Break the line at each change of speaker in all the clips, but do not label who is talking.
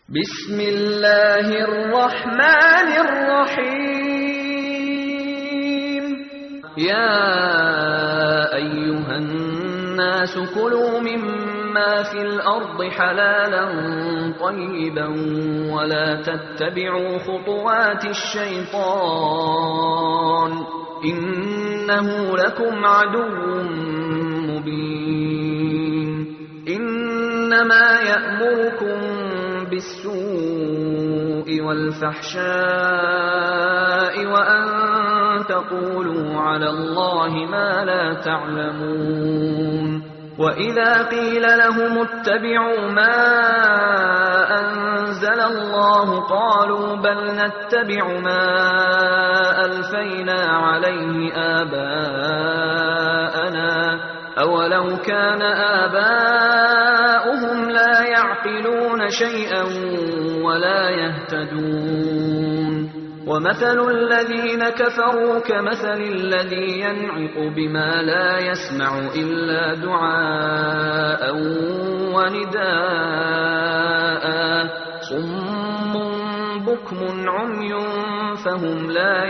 بسم الله الرحمن الرحيم يا أيها الناس كلوا مما في الأرض حلالا طيبا ولا تتبعوا خطوات الشيطان إنه لكم عدو مبين إنما يأمركم بالسوء والفحشاء وأن تقولوا على الله ما لا تعلمون وإذا قيل لهم اتبعوا ما أنزل الله قالوا بل نتبع ما ألفينا عليه آباءنا أولو كان آباؤهم لا يعقلون شيئا ولا يهتدون ومثل الذين كفروا كمثل الذي ينعق بما لا يسمع إلا دعاء ونداء صم بكم عمي فهم لا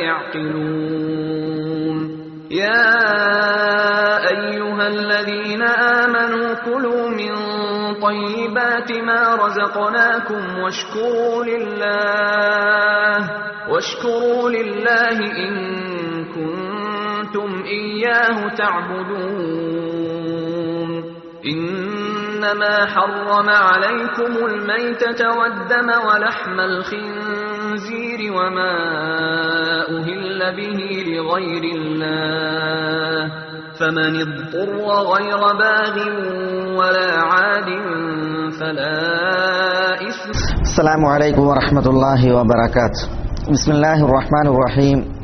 يعقلون يا أيها الذين آمنوا كلوا من طيبات ما رزقناكم واشكروا لله واشكروا لله إن كنتم إياه تعبدون إنما حرم عليكم الميتة والدم ولحم الخنزير وما أهل به لغير الله فمن اضطر غير باغ ولا عاد فلا إثم
السلام عليكم ورحمة الله وبركاته بسم الله الرحمن الرحيم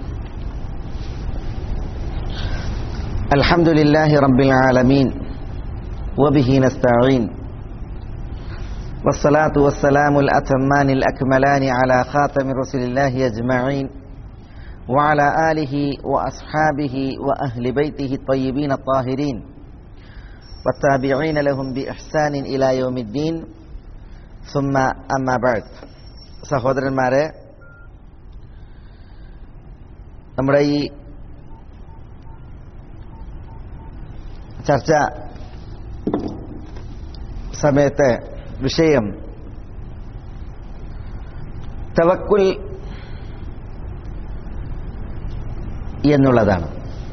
الحمد لله رب العالمين وبه نستعين والصلاة والسلام الأتمان الأكملان على خاتم رسل الله أجمعين وعلى آله وأصحابه وأهل بيته الطيبين الطاهرين والتابعين لهم بإحسان إلى يوم الدين ثم أما بعد സഹോദരന്മാരെ നമ്മുടെ ഈ ചർച്ച സമയത്തെ വിഷയം തവക്കുൽ എന്നുള്ളതാണ്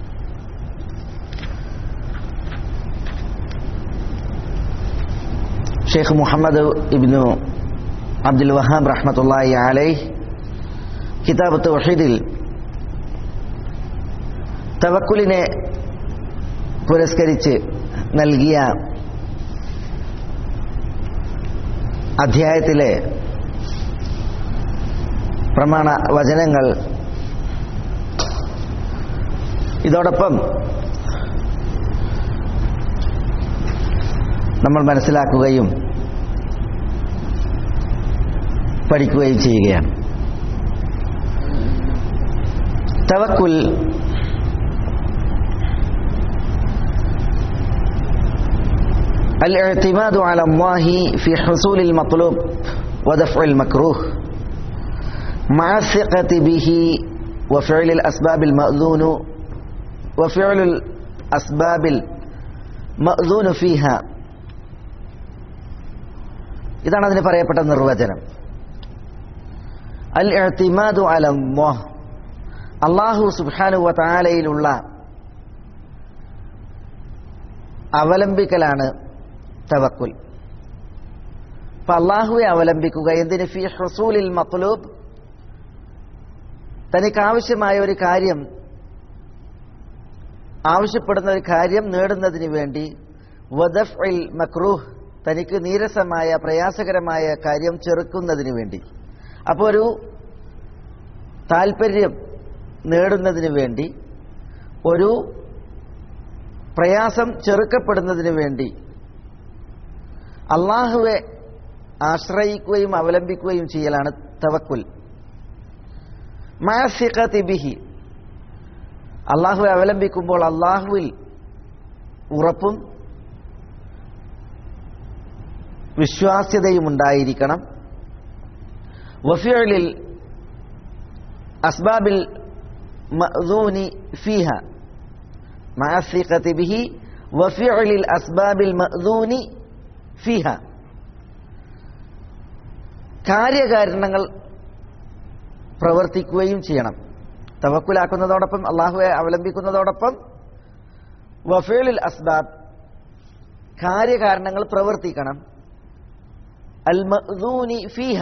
ഷെയ്ഖ് മുഹമ്മദ് ഇബ്നു അബ്ദുൽ വഹാബ് റഹ്മത്തുള്ളാഹി അലൈഹ് കിതാബ് തൗഹീദിൽ തവക്കുലിനെ പുരസ്കരിച്ച് നൽകിയ അധ്യായത്തിലെ പ്രമാണ വചനങ്ങൾ ഇതോടൊപ്പം നമ്മൾ മനസ്സിലാക്കുകയും പഠിക്കുകയും ചെയ്യുകയാണ് തവക്കുൽ الاعتماد على الله في حصول المطلوب ودفع المكروه مع الثقة به وفعل الأسباب المأذون وفعل الأسباب المأذون فيها ഇതാണ് അതിന് പറയപ്പെട്ട നിർവചനം അൽ എഴുത്തിമാദു അലല്ലാഹ് അള്ളാഹു സുബാനുവ താലയിലുള്ള അവലംബിക്കലാണ് തവക്കുൽ അപ്പൊ അള്ളാഹുവെ അവലംബിക്കുക എന്തിന് ഫി ഹസൂലിൽ മക്ലൂബ് തനിക്ക് ആവശ്യമായ ഒരു കാര്യം ആവശ്യപ്പെടുന്ന ഒരു കാര്യം നേടുന്നതിന് വേണ്ടി വദഫ് ഇൽ മക്രൂഹ് തനിക്ക് നീരസമായ പ്രയാസകരമായ കാര്യം ചെറുക്കുന്നതിന് വേണ്ടി അപ്പോൾ ഒരു താല്പര്യം നേടുന്നതിന് വേണ്ടി ഒരു പ്രയാസം ചെറുക്കപ്പെടുന്നതിന് വേണ്ടി അള്ളാഹുവെ ആശ്രയിക്കുകയും അവലംബിക്കുകയും ചെയ്യലാണ് തവക്കുൽ ബിഹി അള്ളാഹുവെ അവലംബിക്കുമ്പോൾ അള്ളാഹുവിൽ ഉറപ്പും വിശ്വാസ്യതയും ഉണ്ടായിരിക്കണം വഫിയലിൽ അസ്ബാബിൽ മഅ്ദൂനി ഫീഹ مع الثقة به وفعل الأسباب المأذون فيها കാര്യകാരണങ്ങൾ പ്രവർത്തിക്കുകയും ചെയ്യണം തവക്കുലാക്കുന്നതോടൊപ്പം അള്ളാഹുവെ അവലംബിക്കുന്നതോടൊപ്പം വഫേലിൽ അസ്ബാബ് കാര്യകാരണങ്ങൾ പ്രവർത്തിക്കണം അൽ മഅ്ദൂനി ഫീഹ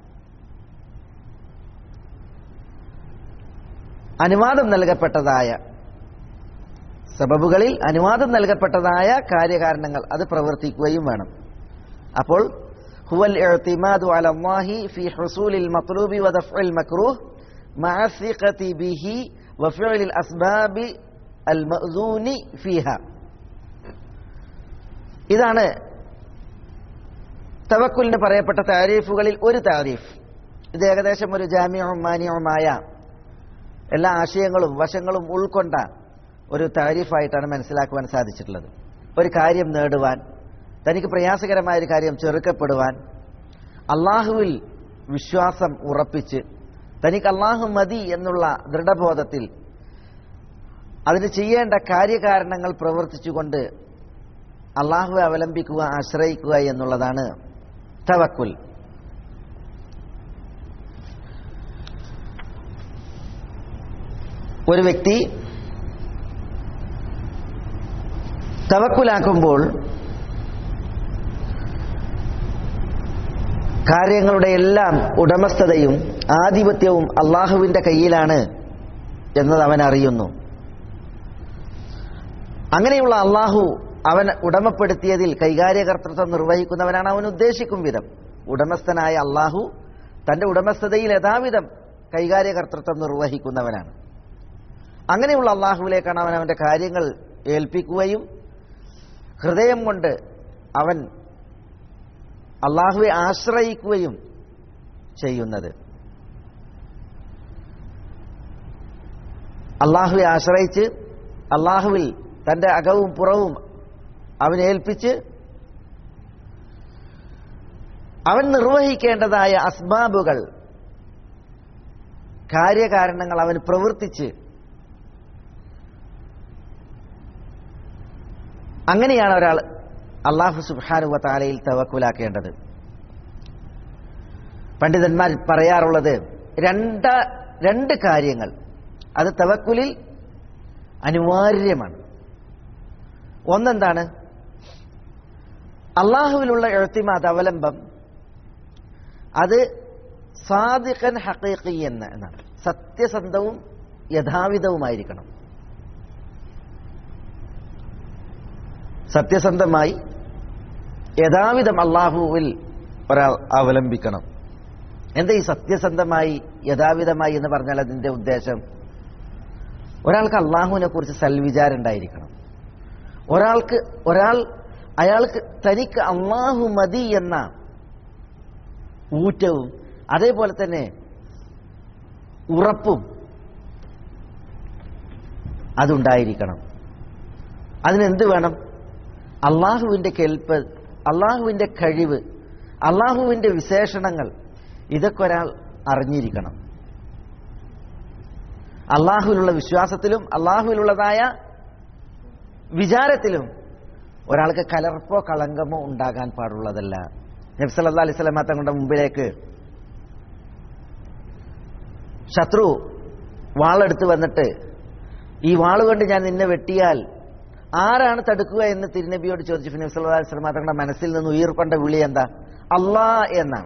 അനുവാദം നൽകപ്പെട്ടതായ സബബുകളിൽ അനുവാദം നൽകപ്പെട്ടതായ കാര്യകാരണങ്ങൾ അത് പ്രവർത്തിക്കുകയും വേണം അപ്പോൾ ഹുവൽ ഇഅ്തിമാദു അല അല്ലാഹി ഫി ഹുസൂലിൽ മത്ലൂബി വദഫ്ഇൽ മക്റൂഹ് മഅ സിഖതി ബിഹി വഫിഅലിൽ അസ്ബാബി അൽ മഅ്ദൂനി ഫീഹ ഇതാണ് തവക്കുലിന് പറയപ്പെട്ട താരീഫുകളിൽ ഒരു താരീഫ് ഇത് ഏകദേശം ഒരു ജാമ്യവും മാന്യവുമായ എല്ലാ ആശയങ്ങളും വശങ്ങളും ഉൾക്കൊണ്ട ഒരു താരീഫായിട്ടാണ് മനസ്സിലാക്കുവാൻ സാധിച്ചിട്ടുള്ളത് ഒരു കാര്യം നേടുവാൻ തനിക്ക് പ്രയാസകരമായ ഒരു കാര്യം ചെറുക്കപ്പെടുവാൻ അള്ളാഹുവിൽ വിശ്വാസം ഉറപ്പിച്ച് തനിക്ക് അള്ളാഹു മതി എന്നുള്ള ദൃഢബോധത്തിൽ അതിന് ചെയ്യേണ്ട കാര്യകാരണങ്ങൾ പ്രവർത്തിച്ചുകൊണ്ട് അള്ളാഹുവെ അവലംബിക്കുക ആശ്രയിക്കുക എന്നുള്ളതാണ് തവക്കുൽ ഒരു വ്യക്തി തവക്കുലാക്കുമ്പോൾ കാര്യങ്ങളുടെ എല്ലാം ഉടമസ്ഥതയും ആധിപത്യവും അള്ളാഹുവിന്റെ കയ്യിലാണ് എന്നത് അവൻ അറിയുന്നു അങ്ങനെയുള്ള അള്ളാഹു അവൻ ഉടമപ്പെടുത്തിയതിൽ കൈകാര്യകർത്തൃത്വം നിർവഹിക്കുന്നവനാണ് അവൻ ഉദ്ദേശിക്കും വിധം ഉടമസ്ഥനായ അള്ളാഹു തന്റെ ഉടമസ്ഥതയിൽ യഥാവിധം കൈകാര്യകർത്തൃത്വം നിർവഹിക്കുന്നവനാണ് അങ്ങനെയുള്ള അള്ളാഹുവിലേക്കാണ് അവൻ അവന്റെ കാര്യങ്ങൾ ഏൽപ്പിക്കുകയും ഹൃദയം കൊണ്ട് അവൻ അള്ളാഹുവെ ആശ്രയിക്കുകയും ചെയ്യുന്നത് അള്ളാഹുവെ ആശ്രയിച്ച് അള്ളാഹുവിൽ തന്റെ അകവും പുറവും അവനേൽപ്പിച്ച് അവൻ നിർവഹിക്കേണ്ടതായ അസ്ബാബുകൾ കാര്യകാരണങ്ങൾ അവൻ പ്രവർത്തിച്ച് അങ്ങനെയാണ് ഒരാൾ അള്ളാഹു സുബാനുവ താലയിൽ തവക്കുലാക്കേണ്ടത് പണ്ഡിതന്മാർ പറയാറുള്ളത് രണ്ട് രണ്ട് കാര്യങ്ങൾ അത് തവക്കുലിൽ അനിവാര്യമാണ് ഒന്നെന്താണ് അള്ളാഹുവിലുള്ള എഴുത്തിമാത് അവലംബം അത് സാദിഖൻ ഹക്കീഖി എന്ന് എന്നാണ് സത്യസന്ധവും യഥാവിധവുമായിരിക്കണം സത്യസന്ധമായി യഥാവിധം അള്ളാഹുവിൽ ഒരാൾ അവലംബിക്കണം എന്താ ഈ സത്യസന്ധമായി യഥാവിധമായി എന്ന് പറഞ്ഞാൽ അതിന്റെ ഉദ്ദേശം ഒരാൾക്ക് അള്ളാഹുവിനെ കുറിച്ച് സൽവിചാരം ഉണ്ടായിരിക്കണം ഒരാൾക്ക് ഒരാൾ അയാൾക്ക് തനിക്ക് അള്ളാഹു മതി എന്ന ഊറ്റവും അതേപോലെ തന്നെ ഉറപ്പും അതുണ്ടായിരിക്കണം അതിനെന്ത് വേണം അള്ളാഹുവിന്റെ കെൽപ്പ് അള്ളാഹുവിന്റെ കഴിവ് അള്ളാഹുവിന്റെ വിശേഷണങ്ങൾ ഇതൊക്കെ ഒരാൾ അറിഞ്ഞിരിക്കണം അള്ളാഹുവിലുള്ള വിശ്വാസത്തിലും അള്ളാഹുവിലുള്ളതായ വിചാരത്തിലും ഒരാൾക്ക് കലർപ്പോ കളങ്കമോ ഉണ്ടാകാൻ പാടുള്ളതല്ല നബ്സല്ലാ അലൈഹി സ്വലമ തങ്ങളുടെ മുമ്പിലേക്ക് ശത്രു വാളെടുത്ത് വന്നിട്ട് ഈ വാള് കൊണ്ട് ഞാൻ നിന്നെ വെട്ടിയാൽ ആരാണ് തടുക്കുക എന്ന് തിരുനബിയോട് ചോദിച്ചു നബി സല്ലല്ലാഹു അലൈഹി വസല്ലം തങ്ങളുടെ മനസ്സിൽ നിന്ന് ഉയർക്കൊണ്ട വിളി എന്താ അള്ളാ എന്നാണ്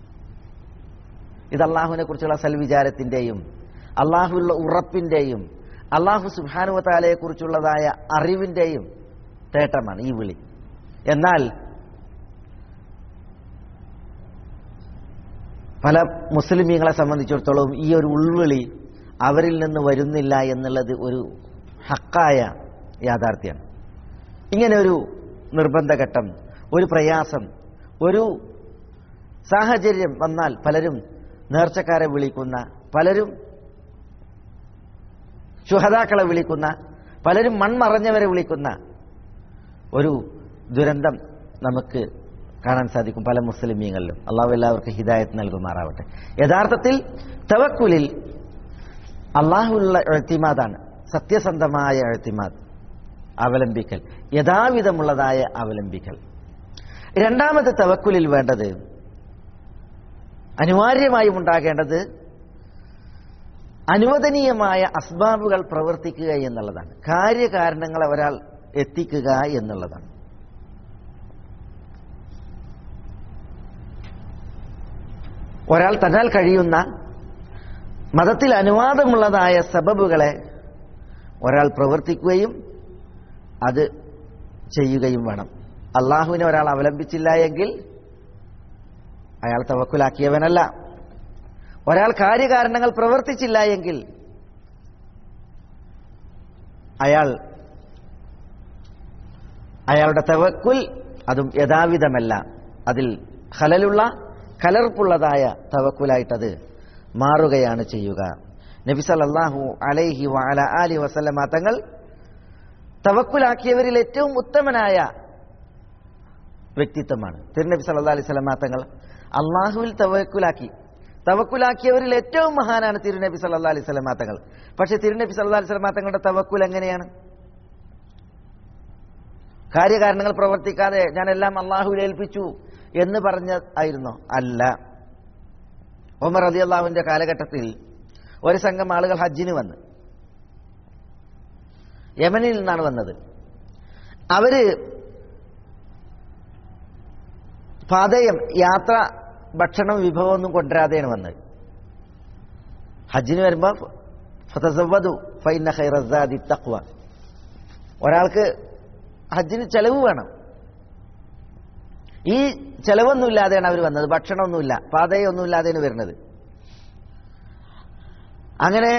ഇത് അള്ളാഹുവിനെ കുറിച്ചുള്ള സൽവിചാരത്തിന്റെയും അള്ളാഹുവിലുള്ള ഉറപ്പിന്റെയും അള്ളാഹു സുബാനുവത്താലയെ കുറിച്ചുള്ളതായ അറിവിന്റെയും തേട്ടമാണ് ഈ വിളി എന്നാൽ പല മുസ്ലിമീങ്ങളെ സംബന്ധിച്ചിടത്തോളം ഈ ഒരു ഉൾവിളി അവരിൽ നിന്ന് വരുന്നില്ല എന്നുള്ളത് ഒരു ഹക്കായ യാഥാർത്ഥ്യമാണ് ഇങ്ങനെ ഒരു നിർബന്ധഘട്ടം ഒരു പ്രയാസം ഒരു സാഹചര്യം വന്നാൽ പലരും നേർച്ചക്കാരെ വിളിക്കുന്ന പലരും ശുഹതാക്കളെ വിളിക്കുന്ന പലരും മൺമറഞ്ഞവരെ വിളിക്കുന്ന ഒരു ദുരന്തം നമുക്ക് കാണാൻ സാധിക്കും പല മുസ്ലിമീങ്ങളിലും അള്ളാഹു എല്ലാവർക്കും ഹിദായത്ത് നൽകുമാറാവട്ടെ യഥാർത്ഥത്തിൽ തവക്കുലിൽ അള്ളാഹുള്ള എഴുത്തിമാതാണ് സത്യസന്ധമായ എഴുത്തിമാത് അവലംബിക്കൽ യഥാവിധമുള്ളതായ അവലംബിക്കൽ രണ്ടാമത് തവക്കുലിൽ വേണ്ടത് അനിവാര്യമായും ഉണ്ടാകേണ്ടത് അനുവദനീയമായ അസ്ബാബുകൾ പ്രവർത്തിക്കുക എന്നുള്ളതാണ് കാര്യകാരണങ്ങളെ ഒരാൾ എത്തിക്കുക എന്നുള്ളതാണ് ഒരാൾ തന്നാൽ കഴിയുന്ന മതത്തിൽ അനുവാദമുള്ളതായ സബബുകളെ ഒരാൾ പ്രവർത്തിക്കുകയും അത് ചെയ്യുകയും വേണം അള്ളാഹുവിനെ ഒരാൾ അവലംബിച്ചില്ല എങ്കിൽ അയാൾ തവക്കുലാക്കിയവനല്ല ഒരാൾ കാര്യകാരണങ്ങൾ പ്രവർത്തിച്ചില്ല എങ്കിൽ അയാൾ അയാളുടെ തവക്കുൽ അതും യഥാവിധമല്ല അതിൽ ഖലലുള്ള കലർപ്പുള്ളതായ തവക്കുലായിട്ടത് മാറുകയാണ് ചെയ്യുക നബി സല്ലല്ലാഹു അലൈഹി വഅല ആലി വസല്ലമ തങ്ങൾ തവക്കുലാക്കിയവരിൽ ഏറ്റവും ഉത്തമനായ വ്യക്തിത്വമാണ് തിരുനബി സല്ലല്ലാഹു അലൈഹി വസല്ലമ തങ്ങൾ അള്ളാഹുവിൽ തവക്കുലാക്കി തവക്കുലാക്കിയവരിൽ ഏറ്റവും മഹാനാണ് തിരുനബി സല്ലല്ലാഹു അലൈഹി വസല്ലമ തങ്ങൾ പക്ഷെ തിരുനബി സല്ലല്ലാഹു അലൈഹി വസല്ലമ തങ്ങളുടെ തവക്കുൽ എങ്ങനെയാണ് കാര്യകാരണങ്ങൾ പ്രവർത്തിക്കാതെ ഞാനെല്ലാം അള്ളാഹുവിൽ ഏൽപ്പിച്ചു എന്ന് പറഞ്ഞ ആയിരുന്നോ അല്ല ഉമർ അലി അള്ളാഹുവിന്റെ കാലഘട്ടത്തിൽ ഒരു സംഘം ആളുകൾ ഹജ്ജിന് വന്ന് യമനിൽ നിന്നാണ് വന്നത് അവര് പാതയം യാത്ര ഭക്ഷണം വിഭവമൊന്നും കൊണ്ടുവരാതെയാണ് വന്നത് ഹജ്ജിന് വരുമ്പോ ഫതസവ്വദു ഫൈന ഖൈറസാദി തഖ്വ ഒരാൾക്ക് ഹജ്ജിന് ചെലവ് വേണം ഈ ചെലവൊന്നുമില്ലാതെയാണ് അവർ വന്നത് ഭക്ഷണമൊന്നുമില്ല പാതയൊന്നുമില്ലാതെയാണ് വരുന്നത് അങ്ങനെ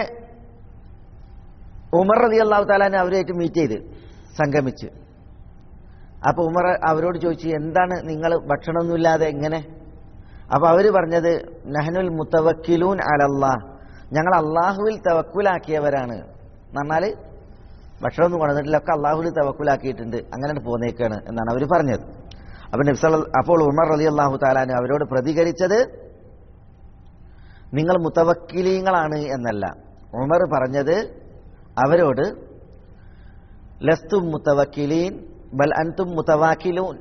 ഉമർ റതി അള്ളാഹു താലാനെ അവരുമായിട്ട് മീറ്റ് ചെയ്ത് സംഗമിച്ച് അപ്പൊ ഉമർ അവരോട് ചോദിച്ചു എന്താണ് നിങ്ങൾ ഭക്ഷണമൊന്നുമില്ലാതെ എങ്ങനെ അപ്പൊ അവര് പറഞ്ഞത് നഹനുൽ മുത്തവക്കിലൂൻ അലല്ലാ ഞങ്ങൾ അള്ളാഹുവിൽ തവക്കുലാക്കിയവരാണ് എന്ന് പറഞ്ഞാല് ഭക്ഷണമൊന്നും കൊണ്ടുവന്നിട്ടില്ല ഒക്കെ അള്ളാഹുവിൽ തവക്കുലാക്കിയിട്ടുണ്ട് അങ്ങനെ പോന്നേക്കാണ് എന്നാണ് അവർ പറഞ്ഞത് അപ്പൊ നബ്സല അപ്പോൾ ഉമർ റലി അള്ളാഹു താലാന് അവരോട് പ്രതികരിച്ചത് നിങ്ങൾ മുത്തവക്കിലീങ്ങളാണ് എന്നല്ല ഉമർ പറഞ്ഞത് അവരോട് ലസ്തും മുത്തവക്കിലീൻ ബൽ അൻതും മുത്തവാക്കിലൂൻ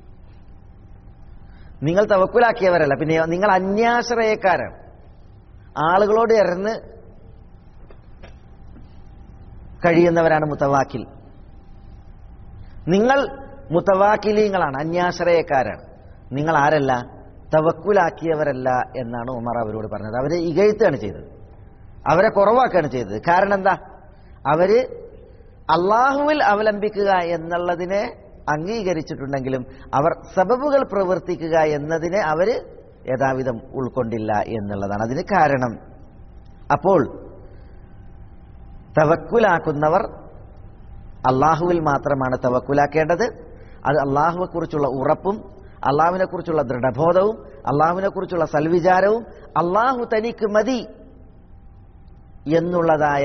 നിങ്ങൾ തവക്കുലാക്കിയവരല്ല പിന്നെ നിങ്ങൾ അന്യാശ്രയക്കാരാണ് ആളുകളോട് ഇറന്ന് കഴിയുന്നവരാണ് മുത്തവാക്കിൽ നിങ്ങൾ മുത്തവാക്കിലീങ്ങളാണ് അന്യാശ്രയക്കാരാണ് നിങ്ങൾ ആരല്ല തവക്കുലാക്കിയവരല്ല എന്നാണ് ഉമർ അവരോട് പറഞ്ഞത് അവരെ ഇകഴ്ത്തുകയാണ് ചെയ്തത് അവരെ കുറവാക്കുകയാണ് ചെയ്തത് കാരണം എന്താ അവര് അള്ളാഹുവിൽ അവലംബിക്കുക എന്നുള്ളതിനെ അംഗീകരിച്ചിട്ടുണ്ടെങ്കിലും അവർ സബബുകൾ പ്രവർത്തിക്കുക എന്നതിനെ അവര് യഥാവിധം ഉൾക്കൊണ്ടില്ല എന്നുള്ളതാണ് അതിന് കാരണം അപ്പോൾ തവക്കുലാക്കുന്നവർ അള്ളാഹുവിൽ മാത്രമാണ് തവക്കുലാക്കേണ്ടത് അത് അള്ളാഹുവെക്കുറിച്ചുള്ള ഉറപ്പും അള്ളാഹുവിനെ കുറിച്ചുള്ള ദൃഢബോധവും അള്ളാഹുവിനെ കുറിച്ചുള്ള സൽവിചാരവും അള്ളാഹു തനിക്ക് മതി എന്നുള്ളതായ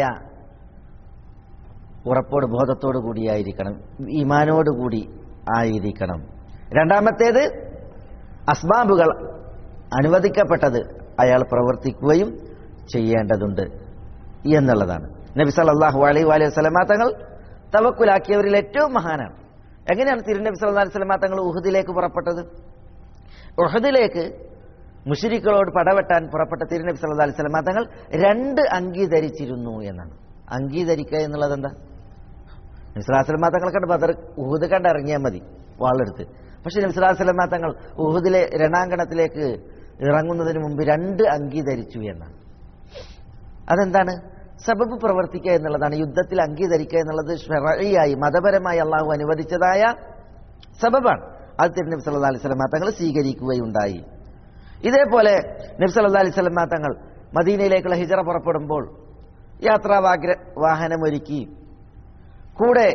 ഉറപ്പോട് ബോധത്തോടു കൂടിയായിരിക്കണം ഈമാനോടുകൂടി ആയിരിക്കണം രണ്ടാമത്തേത് അസ്ബാബുകൾ അനുവദിക്കപ്പെട്ടത് അയാൾ പ്രവർത്തിക്കുകയും ചെയ്യേണ്ടതുണ്ട് എന്നുള്ളതാണ് നബി സല്ലല്ലാഹു അലൈഹി വലൈഹി വസല്ലമ തങ്ങൾ തവക്കുലാക്കിയവരിൽ ഏറ്റവും മഹാനാണ് എങ്ങനെയാണ് തിരുനബി സല്ലല്ലാഹു അലൈഹി വസല്ലമ തങ്ങൾ ഉഹദിലേക്ക് പുറപ്പെട്ടത് ഉഹദിലേക്ക് മുഷിരിക്കളോട് പടവെട്ടാൻ പുറപ്പെട്ട തിരുനബി സല്ലല്ലാഹു അലൈഹി വസല്ലമ തങ്ങൾ രണ്ട് അങ്കി ധരിച്ചിരുന്നു എന്നാണ് അങ്കി ധരിക്കുക എന്നുള്ളത് എന്താ നബിസ്ലാസ്ലമ തങ്ങൾ കണ്ട് ബദർ ഉഹുദ് കണ്ട് ഇറങ്ങിയാൽ മതി വാളെടുത്ത് പക്ഷെ നബിസ്ലാസ്ലമ തങ്ങൾ ഉഹുദിലെ രണാങ്കണത്തിലേക്ക് ഇറങ്ങുന്നതിന് മുമ്പ് രണ്ട് അങ്കി ധരിച്ചു എന്നാണ് അതെന്താണ് സബബ് പ്രവർത്തിക്കുക എന്നുള്ളതാണ് യുദ്ധത്തിൽ അങ്കി ധരിക്കുക എന്നുള്ളത് ഷെറയായി മതപരമായി അള്ളാഹു അനുവദിച്ചതായ സബബാണ് അത് തിരുനബി സല്ലാ അലൈഹി സ്വലമ തങ്ങൾ സ്വീകരിക്കുകയുണ്ടായി ഇതേപോലെ നബി സല്ലാ അലൈഹി സ്വലമ തങ്ങൾ മദീനയിലേക്കുള്ള ഹിജറ പുറപ്പെടുമ്പോൾ യാത്രാ വാഹനമൊരുക്കി കൂടെ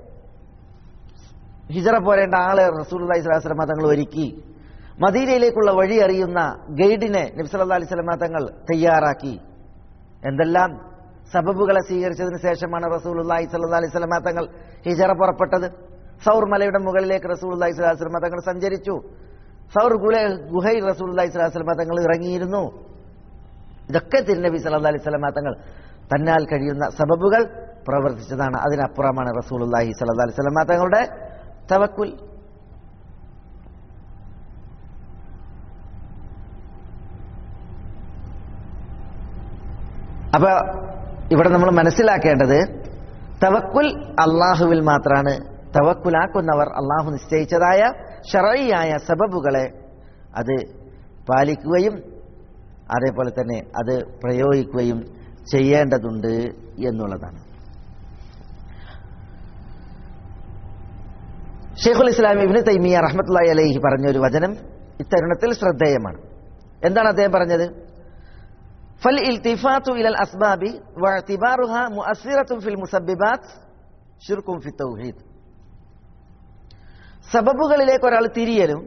ഹിജറ പോരേണ്ട ആളെ റസൂൽ അലൈഹി സ്വലാസ്ലമ തങ്ങൾ ഒരുക്കി മദീനയിലേക്കുള്ള വഴി അറിയുന്ന ഗൈഡിനെ നബ്സല്ലാ അലൈഹി സ്വലമ തങ്ങൾ തയ്യാറാക്കി എന്തെല്ലാം സബബുകളെ സ്വീകരിച്ചതിന് ശേഷമാണ് റസൂൽ അള്ളാഹി സ്വല്ലാ അലൈഹി സ്വലമ തങ്ങൾ ഹിജറ പുറപ്പെട്ടത് സൗർ മലയുടെ മുകളിലേക്ക് റസൂൽ അള്ളാഹി സ്വലാഹി സ്വലമ തങ്ങൾ സഞ്ചരിച്ചു സൗർ ഗുല ഗുഹൈ റസൂൽ അലൈഹി സ്വലാസ്ലമ തങ്ങൾ ഇറങ്ങിയിരുന്നു ഇതൊക്കെ തിരുനബി സല്ലാ അലൈഹി സ്വലമ തങ്ങൾ തന്നാൽ കഴിയുന്ന സബബുകൾ പ്രവർത്തിച്ചതാണ് അതിനപ്പുറമാണ് റസൂൽ അള്ളാഹി സല്ലാ അലൈഹി സ്വലമ തങ്ങളുടെ തവക്കുൽ അപ്പൊ ഇവിടെ നമ്മൾ മനസ്സിലാക്കേണ്ടത് തവക്കുൽ അള്ളാഹുവിൽ മാത്രമാണ് തവക്കുലാക്കുന്നവർ അള്ളാഹു നിശ്ചയിച്ചതായ ഷറയിയായ സബബുകളെ അത് പാലിക്കുകയും അതേപോലെ തന്നെ അത് പ്രയോഗിക്കുകയും ചെയ്യേണ്ടതുണ്ട് എന്നുള്ളതാണ് ഷെയ്ഖുൽ ഇസ്ലാം ഇബിന് തൈമിയ റഹ്മത്തുള്ളി അലൈഹി പറഞ്ഞ ഒരു വചനം ഇത്തരുണത്തിൽ ശ്രദ്ധേയമാണ് എന്താണ് അദ്ദേഹം പറഞ്ഞത് ഫൽ ഇൽത്തിഫാത്തു ഇലൽ അസ്ബാബി വഅതിബാറുഹ മുഅസ്സിറത്തുൻ ഫിൽ മുസബ്ബിബാത്ത് ശിർക്കും ഫി തൗഹീദ് സബബുകളിലേക്ക് ഒരാൾ തിരിയലും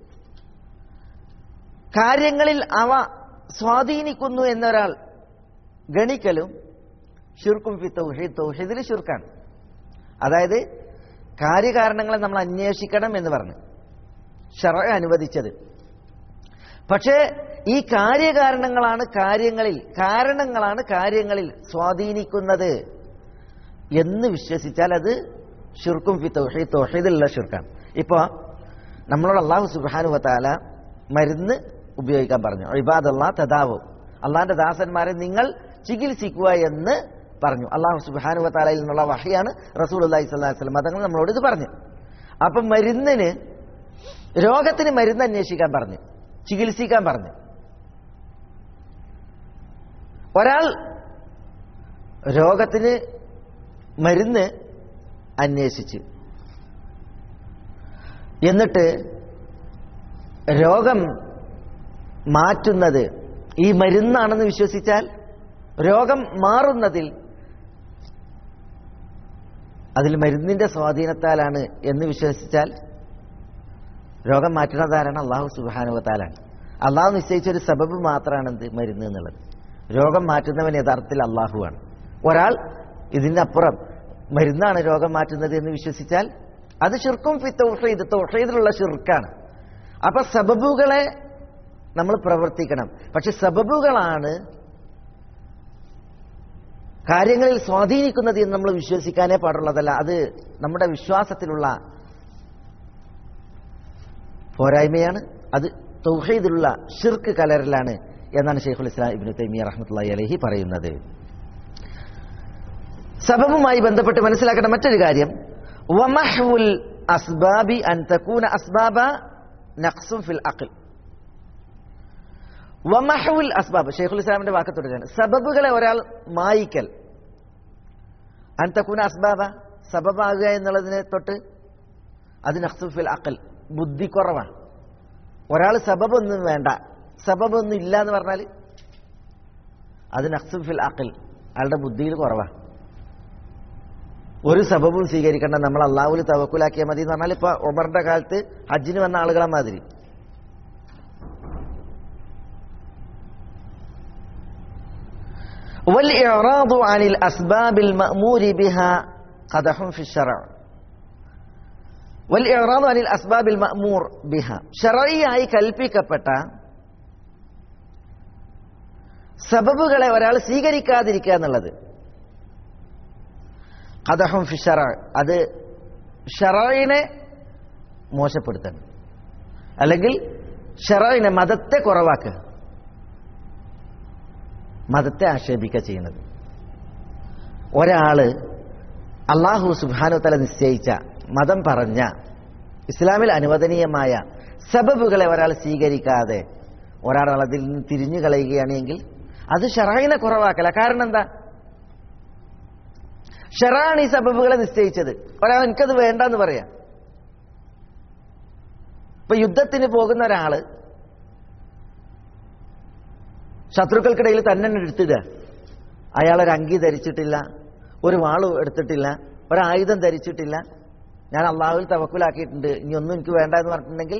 കാര്യങ്ങളിൽ അവ സ്വാധീനിക്കുന്നു എന്നൊരാൾ ഗണിക്കലും ഷിർക്കും ഫി തൗഹീദ് തൗഹീദിൽ ഷിർക്കാണ് അതായത് കാര്യകാരണങ്ങളെ നമ്മൾ അന്വേഷിക്കണം എന്ന് പറഞ്ഞു ഷറ അനുവദിച്ചത് പക്ഷേ ഈ കാര്യകാരണങ്ങളാണ് കാര്യങ്ങളിൽ കാരണങ്ങളാണ് കാര്യങ്ങളിൽ സ്വാധീനിക്കുന്നത് എന്ന് വിശ്വസിച്ചാൽ അത് ഷിർക്കും ഫി തൗഹീദ് തൗഹീദിലുള്ള ഷിർക്കാണ് ഇപ്പോൾ നമ്മളോട് അള്ളാഹു സുബാനു വത്താല മരുന്ന് ഉപയോഗിക്കാൻ പറഞ്ഞു ഇബാദല്ലാ തദാവു അള്ളാഹിന്റെ ദാസന്മാരെ നിങ്ങൾ ചികിത്സിക്കുക എന്ന് പറഞ്ഞു അള്ളാഹു സുബാനു വത്താലയിൽ നിന്നുള്ള വഹയാണ് റസൂൽ അള്ളാഹി സ്വല്ലാഹു വസ്ലം അതങ്ങൾ നമ്മളോട് ഇത് പറഞ്ഞു അപ്പം മരുന്നിന് രോഗത്തിന് മരുന്ന് അന്വേഷിക്കാൻ പറഞ്ഞു ചികിത്സിക്കാൻ പറഞ്ഞു ഒരാൾ രോഗത്തിന് മരുന്ന് അന്വേഷിച്ച് എന്നിട്ട് രോഗം മാറ്റുന്നത് ഈ മരുന്നാണെന്ന് വിശ്വസിച്ചാൽ രോഗം മാറുന്നതിൽ അതിൽ മരുന്നിന്റെ സ്വാധീനത്താലാണ് എന്ന് വിശ്വസിച്ചാൽ രോഗം മാറ്റുന്നതാരാണ് അള്ളാഹു സുബാനുവത്താലാണ് അള്ളാഹു നിശ്ചയിച്ച ഒരു സബബ് മാത്രമാണ് എന്ത് മരുന്ന് എന്നുള്ളത് രോഗം മാറ്റുന്നവൻ യഥാർത്ഥത്തിൽ അള്ളാഹുവാണ് ഒരാൾ ഇതിന്റെ അപ്പുറം മരുന്നാണ് രോഗം മാറ്റുന്നത് എന്ന് വിശ്വസിച്ചാൽ അത് ഷിർക്കും ഫി തൗഹീദ് തൗഹീദിലുള്ള ഷിർക്കാണ് അപ്പൊ സബബുകളെ നമ്മൾ പ്രവർത്തിക്കണം പക്ഷെ സബബുകളാണ് കാര്യങ്ങളിൽ സ്വാധീനിക്കുന്നത് എന്ന് നമ്മൾ വിശ്വസിക്കാനേ പാടുള്ളതല്ല അത് നമ്മുടെ വിശ്വാസത്തിലുള്ള പോരായ്മയാണ് അത് തൗഹീദിലുള്ള ഷിർക്ക് കലരലാണ് എന്നാണ് ഷെയ്ഖുൽ ഇസ്ലാം ഇബ്നു തൈമിയ റഹ്മത്തുള്ളാഹി അലൈഹി പറയുന്നത് സബബുമായി ബന്ധപ്പെട്ട് മനസ്സിലാക്കേണ്ട മറ്റൊരു കാര്യം വമഹ്വുൽ അസ്ബാബി അൻ തകൂന അസ്ബാബ നഖ്സും ഫിൽ അഖൽ വമഹ്വുൽ അസ്ബാബ് ഷെയ്ഖുൽ ഇസ്ലാമിന്റെ വാക്ക് തുടരുകയാണ് സബബുകളെ ഒരാൾ മായിക്കൽ അൻ തകൂന അസ്ബാബ സബബാകുക എന്നുള്ളതിനെ തൊട്ട് അത് നഖ്സും ഫിൽ അഖൽ ബുദ്ധി കുറവാണ് ഒരാൾ സബബൊന്നും വേണ്ട സബബൊന്നും ഇല്ല എന്ന് പറഞ്ഞാൽ അത് നഖ്സും ഫിൽ അഖൽ അയാളുടെ ബുദ്ധിയിൽ കുറവാണ് ഒരു സബബും സ്വീകരിക്കേണ്ട നമ്മൾ അള്ളാഹുൽ തവക്കുലാക്കിയാൽ മതി എന്ന് പറഞ്ഞാൽ ഇപ്പൊ ഒമറിന്റെ കാലത്ത് ഹജ്ജിന് വന്ന ആളുകളെ മാതിരി والإعراض عن الأسباب المأمور بها قدح في الشرع والإعراض عن الأسباب المأمور بها ഷറയിയായി കൽപ്പിക്കപ്പെട്ട സബബുകളെ ഒരാൾ സ്വീകരിക്കാതിരിക്കുക എന്നുള്ളത് കഥഹം ഫിഷറ അത് ഷറയിനെ മോശപ്പെടുത്തണം അല്ലെങ്കിൽ ഷറയിനെ മതത്തെ കുറവാക്കുക മതത്തെ ആക്ഷേപിക്കുക ചെയ്യുന്നത് ഒരാള് അള്ളാഹു സുബാനു തല നിശ്ചയിച്ച മതം പറഞ്ഞ ഇസ്ലാമിൽ അനുവദനീയമായ സബബുകളെ ഒരാൾ സ്വീകരിക്കാതെ ഒരാൾ അതിൽ നിന്ന് തിരിഞ്ഞു കളയുകയാണെങ്കിൽ അത് ഷറായിനെ കുറവാക്കല കാരണം എന്താ ഷെറാണ് ഈ സബബുകളെ നിശ്ചയിച്ചത് ഒരാൾ എനിക്കത് വേണ്ടെന്ന് പറയാം ഇപ്പൊ യുദ്ധത്തിന് പോകുന്ന ഒരാള് ശത്രുക്കൾക്കിടയിൽ തന്നെ എടുത്തിടുക അയാളൊരു അങ്കി ധരിച്ചിട്ടില്ല ഒരു വാള് എടുത്തിട്ടില്ല ഒരായുധം ധരിച്ചിട്ടില്ല ഞാൻ അള്ളാഹുവിൽ തവക്കുലാക്കിയിട്ടുണ്ട് ഇനി ഒന്നും എനിക്ക് വേണ്ട എന്ന് പറഞ്ഞിട്ടുണ്ടെങ്കിൽ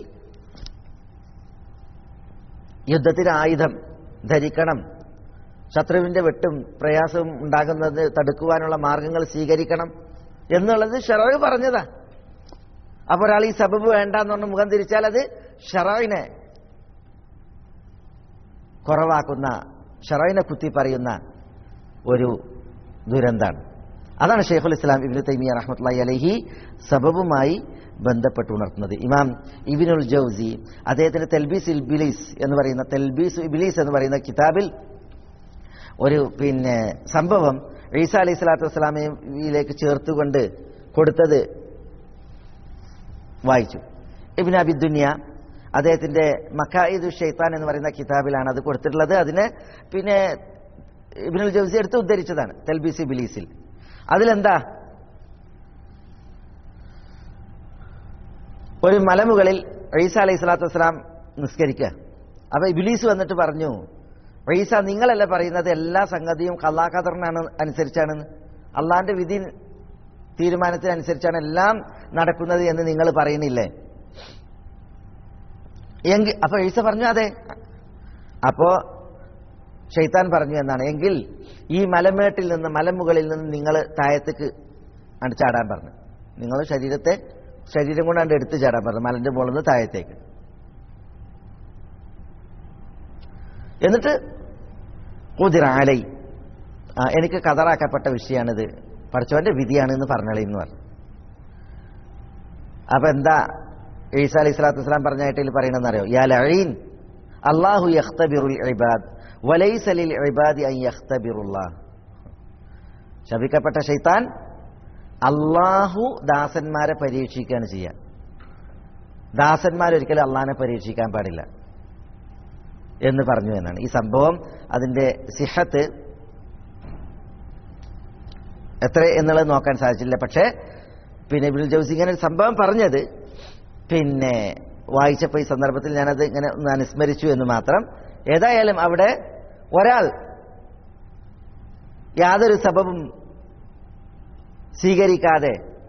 യുദ്ധത്തിന് ആയുധം ധരിക്കണം ശത്രുവിന്റെ വെട്ടും പ്രയാസവും ഉണ്ടാകുന്നത് തടുക്കുവാനുള്ള മാർഗങ്ങൾ സ്വീകരിക്കണം എന്നുള്ളത് ഷറവ് പറഞ്ഞതാ അപ്പൊ ഒരാൾ ഈ സബബ് വേണ്ട എന്ന് പറഞ്ഞ് മുഖം തിരിച്ചാൽ അത് ഷറൈനെ കുറവാക്കുന്ന ഷറൈനെ കുത്തി പറയുന്ന ഒരു ദുരന്താണ് അതാണ് ഷെയ്ഖുൽ ഇസ്ലാം ഇബിന് തൈമിയ റഹ്മത്തുള്ളി അലഹി സബബുമായി ബന്ധപ്പെട്ട് ഉണർത്തുന്നത് ഇമാം ഇബിനുൽ ജൗസി അദ്ദേഹത്തിന്റെ തെൽബീസ് ഇബിലീസ് എന്ന് പറയുന്ന തെൽബീസ് ഇബിലീസ് എന്ന് പറയുന്ന കിതാബിൽ ഒരു പിന്നെ സംഭവം ഈസ അലൈഹി സ്വലാത്തു വസ്സലാമയിലേക്ക് ചേർത്തുകൊണ്ട് കൊടുത്തത് വായിച്ചു ഇബിൻ അബിദുന്യ അദ്ദേഹത്തിന്റെ മക്കായിദു ഷെയ്ത്താൻ എന്ന് പറയുന്ന കിതാബിലാണ് അത് കൊടുത്തിട്ടുള്ളത് അതിന് പിന്നെ ഇബിനുൽ ജൗസി എടുത്ത് ഉദ്ധരിച്ചതാണ് തെൽബീസ് ഇബിലീസിൽ അതിലെന്താ ഒരു മലമുകളിൽ ഈസ അലൈഹി സ്വലാത്തു വസ്സലാം നിസ്കരിക്കുക അപ്പൊ ഇബിലീസ് വന്നിട്ട് പറഞ്ഞു ഈസ നിങ്ങളല്ല പറയുന്നത് എല്ലാ സംഗതിയും കള്ളാഖദറിനാണ് അനുസരിച്ചാണെന്ന് അള്ളാന്റെ വിധി തീരുമാനത്തിനനുസരിച്ചാണ് എല്ലാം നടക്കുന്നത് എന്ന് നിങ്ങൾ പറയുന്നില്ലേ എങ്കിൽ അപ്പൊ ഈസ പറഞ്ഞു അതെ അപ്പോ ഷെയ്ത്താൻ പറഞ്ഞു എന്നാണ് എങ്കിൽ ഈ മലമേട്ടിൽ നിന്ന് മലമുകളിൽ നിന്ന് നിങ്ങൾ താഴത്തേക്ക് അണ്ട് ചാടാൻ പറഞ്ഞു നിങ്ങൾ ശരീരത്തെ ശരീരം കൊണ്ട് അണ്ട് എടുത്ത് ചാടാൻ പറഞ്ഞു മലന്റെ മുകളിൽ നിന്ന് താഴത്തേക്ക് എന്നിട്ട് കുതിരാലൈ എനിക്ക് കതറാക്കപ്പെട്ട വിഷയമാണിത് പഠിച്ചവന്റെ വിധിയാണ് എന്ന് പറഞ്ഞളെന്ന് പറഞ്ഞു അപ്പൊ എന്താ ഈസാ അലൈഹി സ്വലാത്തു വസ്സലാം പറഞ്ഞായിട്ട് പറയണമെന്ന് അറിയോ യാ ലഈൻ അള്ളാഹു യഖ്തബിറുൽ ഇബാദ് വലൈസ ലിൽ ഇബാദി അൻ യഖ്തബിറുല്ലാഹ് ശപിക്കപ്പെട്ട ശൈത്താൻ അള്ളാഹു ദാസന്മാരെ പരീക്ഷിക്കുകയാണ് ചെയ്യുക ദാസന്മാരൊരിക്കലും അള്ളാഹിനെ പരീക്ഷിക്കാൻ പാടില്ല എന്ന് പറഞ്ഞു എന്നാണ് ഈ സംഭവം അതിന്റെ സിഹത്ത് എത്ര എന്നുള്ളത് നോക്കാൻ സാധിച്ചില്ല പക്ഷേ പിന്നെ ഇബിനുൽ ജൗസി ഇങ്ങനെ ഒരു സംഭവം പറഞ്ഞത് പിന്നെ വായിച്ചപ്പോൾ ഈ സന്ദർഭത്തിൽ ഞാനത് ഇങ്ങനെ ഒന്ന് അനുസ്മരിച്ചു എന്ന് മാത്രം ഏതായാലും അവിടെ ഒരാൾ യാതൊരു സബബും സ്വീകരിക്കാതെ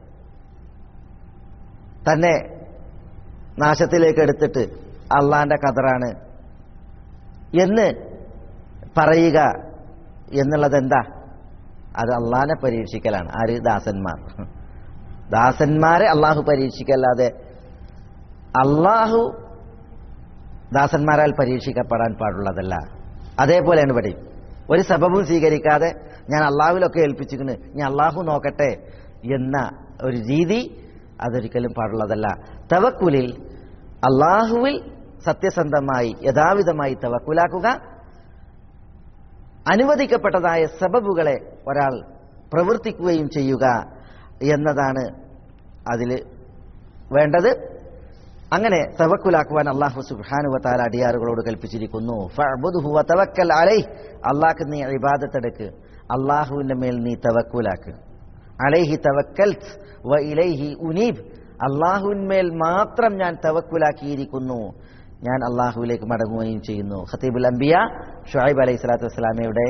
തന്നെ നാശത്തിലേക്ക് എടുത്തിട്ട് അള്ളാന്റെ കതറാണ് എന്ന് പറയുക എന്നുള്ളത് എന്താ അത് അള്ളാനെ പരീക്ഷിക്കലാണ് ആര് ദാസന്മാർ ദാസന്മാരെ അള്ളാഹു പരീക്ഷിക്കല്ലാതെ അള്ളാഹു ദാസന്മാരാൽ പരീക്ഷിക്കപ്പെടാൻ പാടുള്ളതല്ല അതേപോലെയാണ് ഇവിടെ ഒരു സബബും സ്വീകരിക്കാതെ ഞാൻ അള്ളാഹുവിലൊക്കെ ഏൽപ്പിച്ചിരിക്കുന്നു ഞാൻ അള്ളാഹു നോക്കട്ടെ എന്ന ഒരു രീതി അതൊരിക്കലും പാടുള്ളതല്ല തവക്കുലിൽ അള്ളാഹുവിൽ സത്യസന്ധമായി യഥാവിധമായി തവക്കുലാക്കുക അനുവദിക്കപ്പെട്ടതായ സബബുകളെ ഒരാൾ പ്രവർത്തിക്കുകയും ചെയ്യുക എന്നതാണ് അതിൽ വേണ്ടത് അങ്ങനെ തവക്കുലാക്കുവാൻ അള്ളാഹു സുബാനുവത്താല അടിയാറുകളോട് കൽപ്പിച്ചിരിക്കുന്നു തവക്കൽ അലൈ അള്ളാഹ് നീ ഇബാദത്തെടുക്ക് അള്ളാഹുവിന്റെ മേൽ നീ തവക്കുലാക്ക് അലൈഹി തവക്കൽ വ ഇലൈഹി ഉനീബ് അള്ളാഹുവിന്മേൽ മാത്രം ഞാൻ തവക്കുലാക്കിയിരിക്കുന്നു ഞാൻ അള്ളാഹുവിലേക്ക് മടങ്ങുകയും ചെയ്യുന്നു ഖത്തീബുൽ അംബിയ ഷുഹൈബ് അലൈഹി സ്വലാത്തു വസ്സലാമയുടെ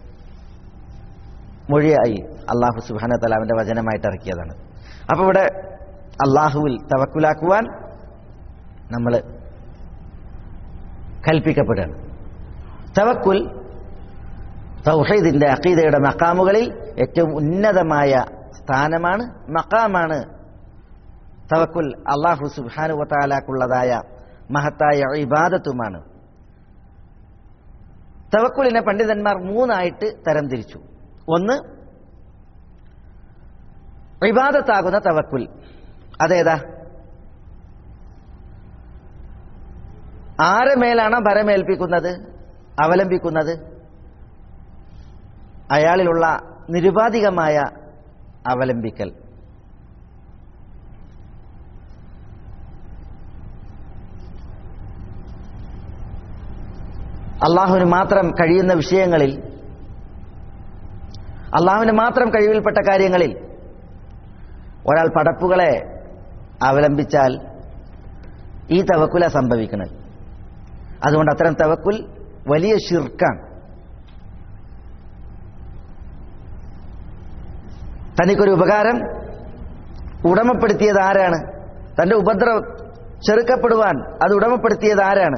മൊഴിയായി അള്ളാഹു സുബാന തലാമിന്റെ വചനമായിട്ട് ഇറക്കിയതാണ് അപ്പൊ ഇവിടെ അള്ളാഹുവിൽ തവക്കുലാക്കുവാൻ നമ്മൾ കൽപ്പിക്കപ്പെടുകയാണ് തവക്കുൽ തൗഹീദിന്റെ അഖീദയുടെ മക്കാമുകളിൽ ഏറ്റവും ഉന്നതമായ സ്ഥാനമാണ് മക്കാമാണ് തവക്കുൽ അള്ളാഹു സുബാനുവത്താലാക്കുള്ളതായ മഹത്തായ ഇബാദത്തുമാണ് തവക്കുലിനെ പണ്ഡിതന്മാർ മൂന്നായിട്ട് തരംതിരിച്ചു ഒന്ന് ഇബാദത്താകുന്ന തവക്കുൽ അതേതാ ആരെ മേലാണോ ഭരമേൽപ്പിക്കുന്നത് അവലംബിക്കുന്നത് അയാളിലുള്ള നിരുപാധികമായ അവലംബിക്കൽ അള്ളാഹുവിന് മാത്രം കഴിയുന്ന വിഷയങ്ങളിൽ അള്ളാഹുവിന് മാത്രം കഴിവിൽപ്പെട്ട കാര്യങ്ങളിൽ ഒരാൾ പടപ്പുകളെ അവലംബിച്ചാൽ ഈ തവക്കുല സംഭവിക്കുന്നത് അതുകൊണ്ട് അത്തരം തവക്കുൽ വലിയ ഷിർക്കാണ് തനിക്കൊരു ഉപകാരം ഉടമപ്പെടുത്തിയത് ആരാണ് തന്റെ ഉപദ്രവം ചെറുക്കപ്പെടുവാൻ അത് ഉടമപ്പെടുത്തിയത് ആരാണ്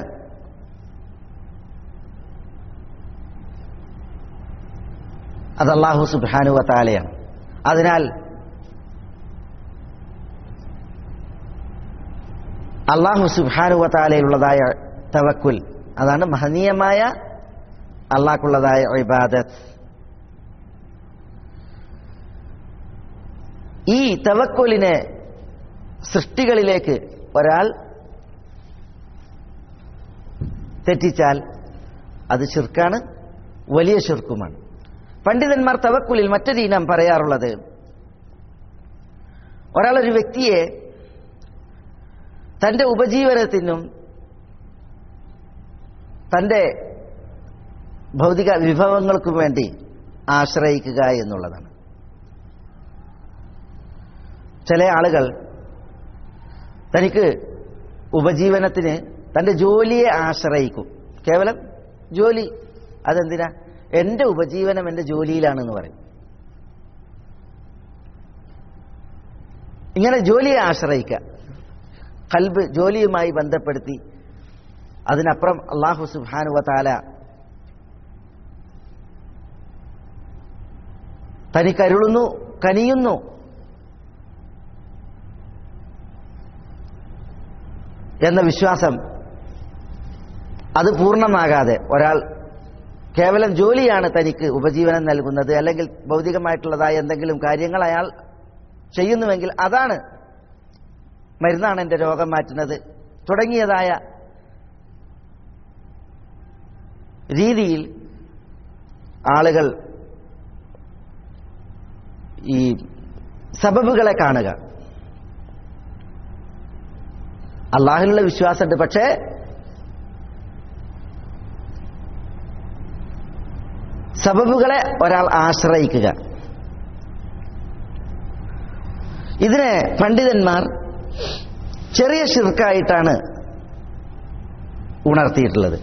അത് അള്ളാഹു സുബാനുവ താലയാണ് അതിനാൽ അള്ളാഹു സുബാനുവത്താലയിലുള്ളതായ തവക്കുൽ അതാണ് മഹനീയമായ അള്ളാഹ്ക്കുള്ളതായ ഇബാദത്ത് ഈ തവക്കുലിനെ സൃഷ്ടികളിലേക്ക് ഒരാൾ തെറ്റിച്ചാൽ അത് ശിർക്കാണ് വലിയ ശിർക്കുമാണ് പണ്ഡിതന്മാർ തവക്കുലിൽ മറ്റൊരു ഇനം പറയാറുള്ളത് ഒരാളൊരു വ്യക്തിയെ തന്റെ ഉപജീവനത്തിനും തന്റെ ഭൗതിക വിഭവങ്ങൾക്കും വേണ്ടി ആശ്രയിക്കുക എന്നുള്ളതാണ് ചില ആളുകൾ തനിക്ക് ഉപജീവനത്തിന് തന്റെ ജോലിയെ ആശ്രയിക്കും കേവലം ജോലി അതെന്തിനാ എന്റെ ഉപജീവനം എന്റെ ജോലിയിലാണെന്ന് പറയും ഇങ്ങനെ ജോലിയെ ആശ്രയിക്കുക കൽബ് ജോലിയുമായി ബന്ധപ്പെടുത്തി അതിനപ്പുറം അള്ളാഹു സുബാനുവ താല തനിക്കരുളുന്നു കനിയുന്നു എന്ന വിശ്വാസം അത് പൂർണ്ണമാകാതെ ഒരാൾ കേവലം ജോലിയാണ് തനിക്ക് ഉപജീവനം നൽകുന്നത് അല്ലെങ്കിൽ ഭൗതികമായിട്ടുള്ളതായ എന്തെങ്കിലും കാര്യങ്ങൾ അയാൾ ചെയ്യുന്നുവെങ്കിൽ അതാണ് മരുന്നാണ് എൻ്റെ രോഗം മാറ്റുന്നത് തുടങ്ങിയതായ രീതിയിൽ ആളുകൾ ഈ സബബുകളെ കാണുക അള്ളാഹുലുള്ള വിശ്വാസമുണ്ട് പക്ഷേ സബബുകളെ ഒരാൾ ആശ്രയിക്കുക ഇതിനെ പണ്ഡിതന്മാർ ചെറിയ ഷിർക്കായിട്ടാണ് ഉണർത്തിയിട്ടുള്ളത്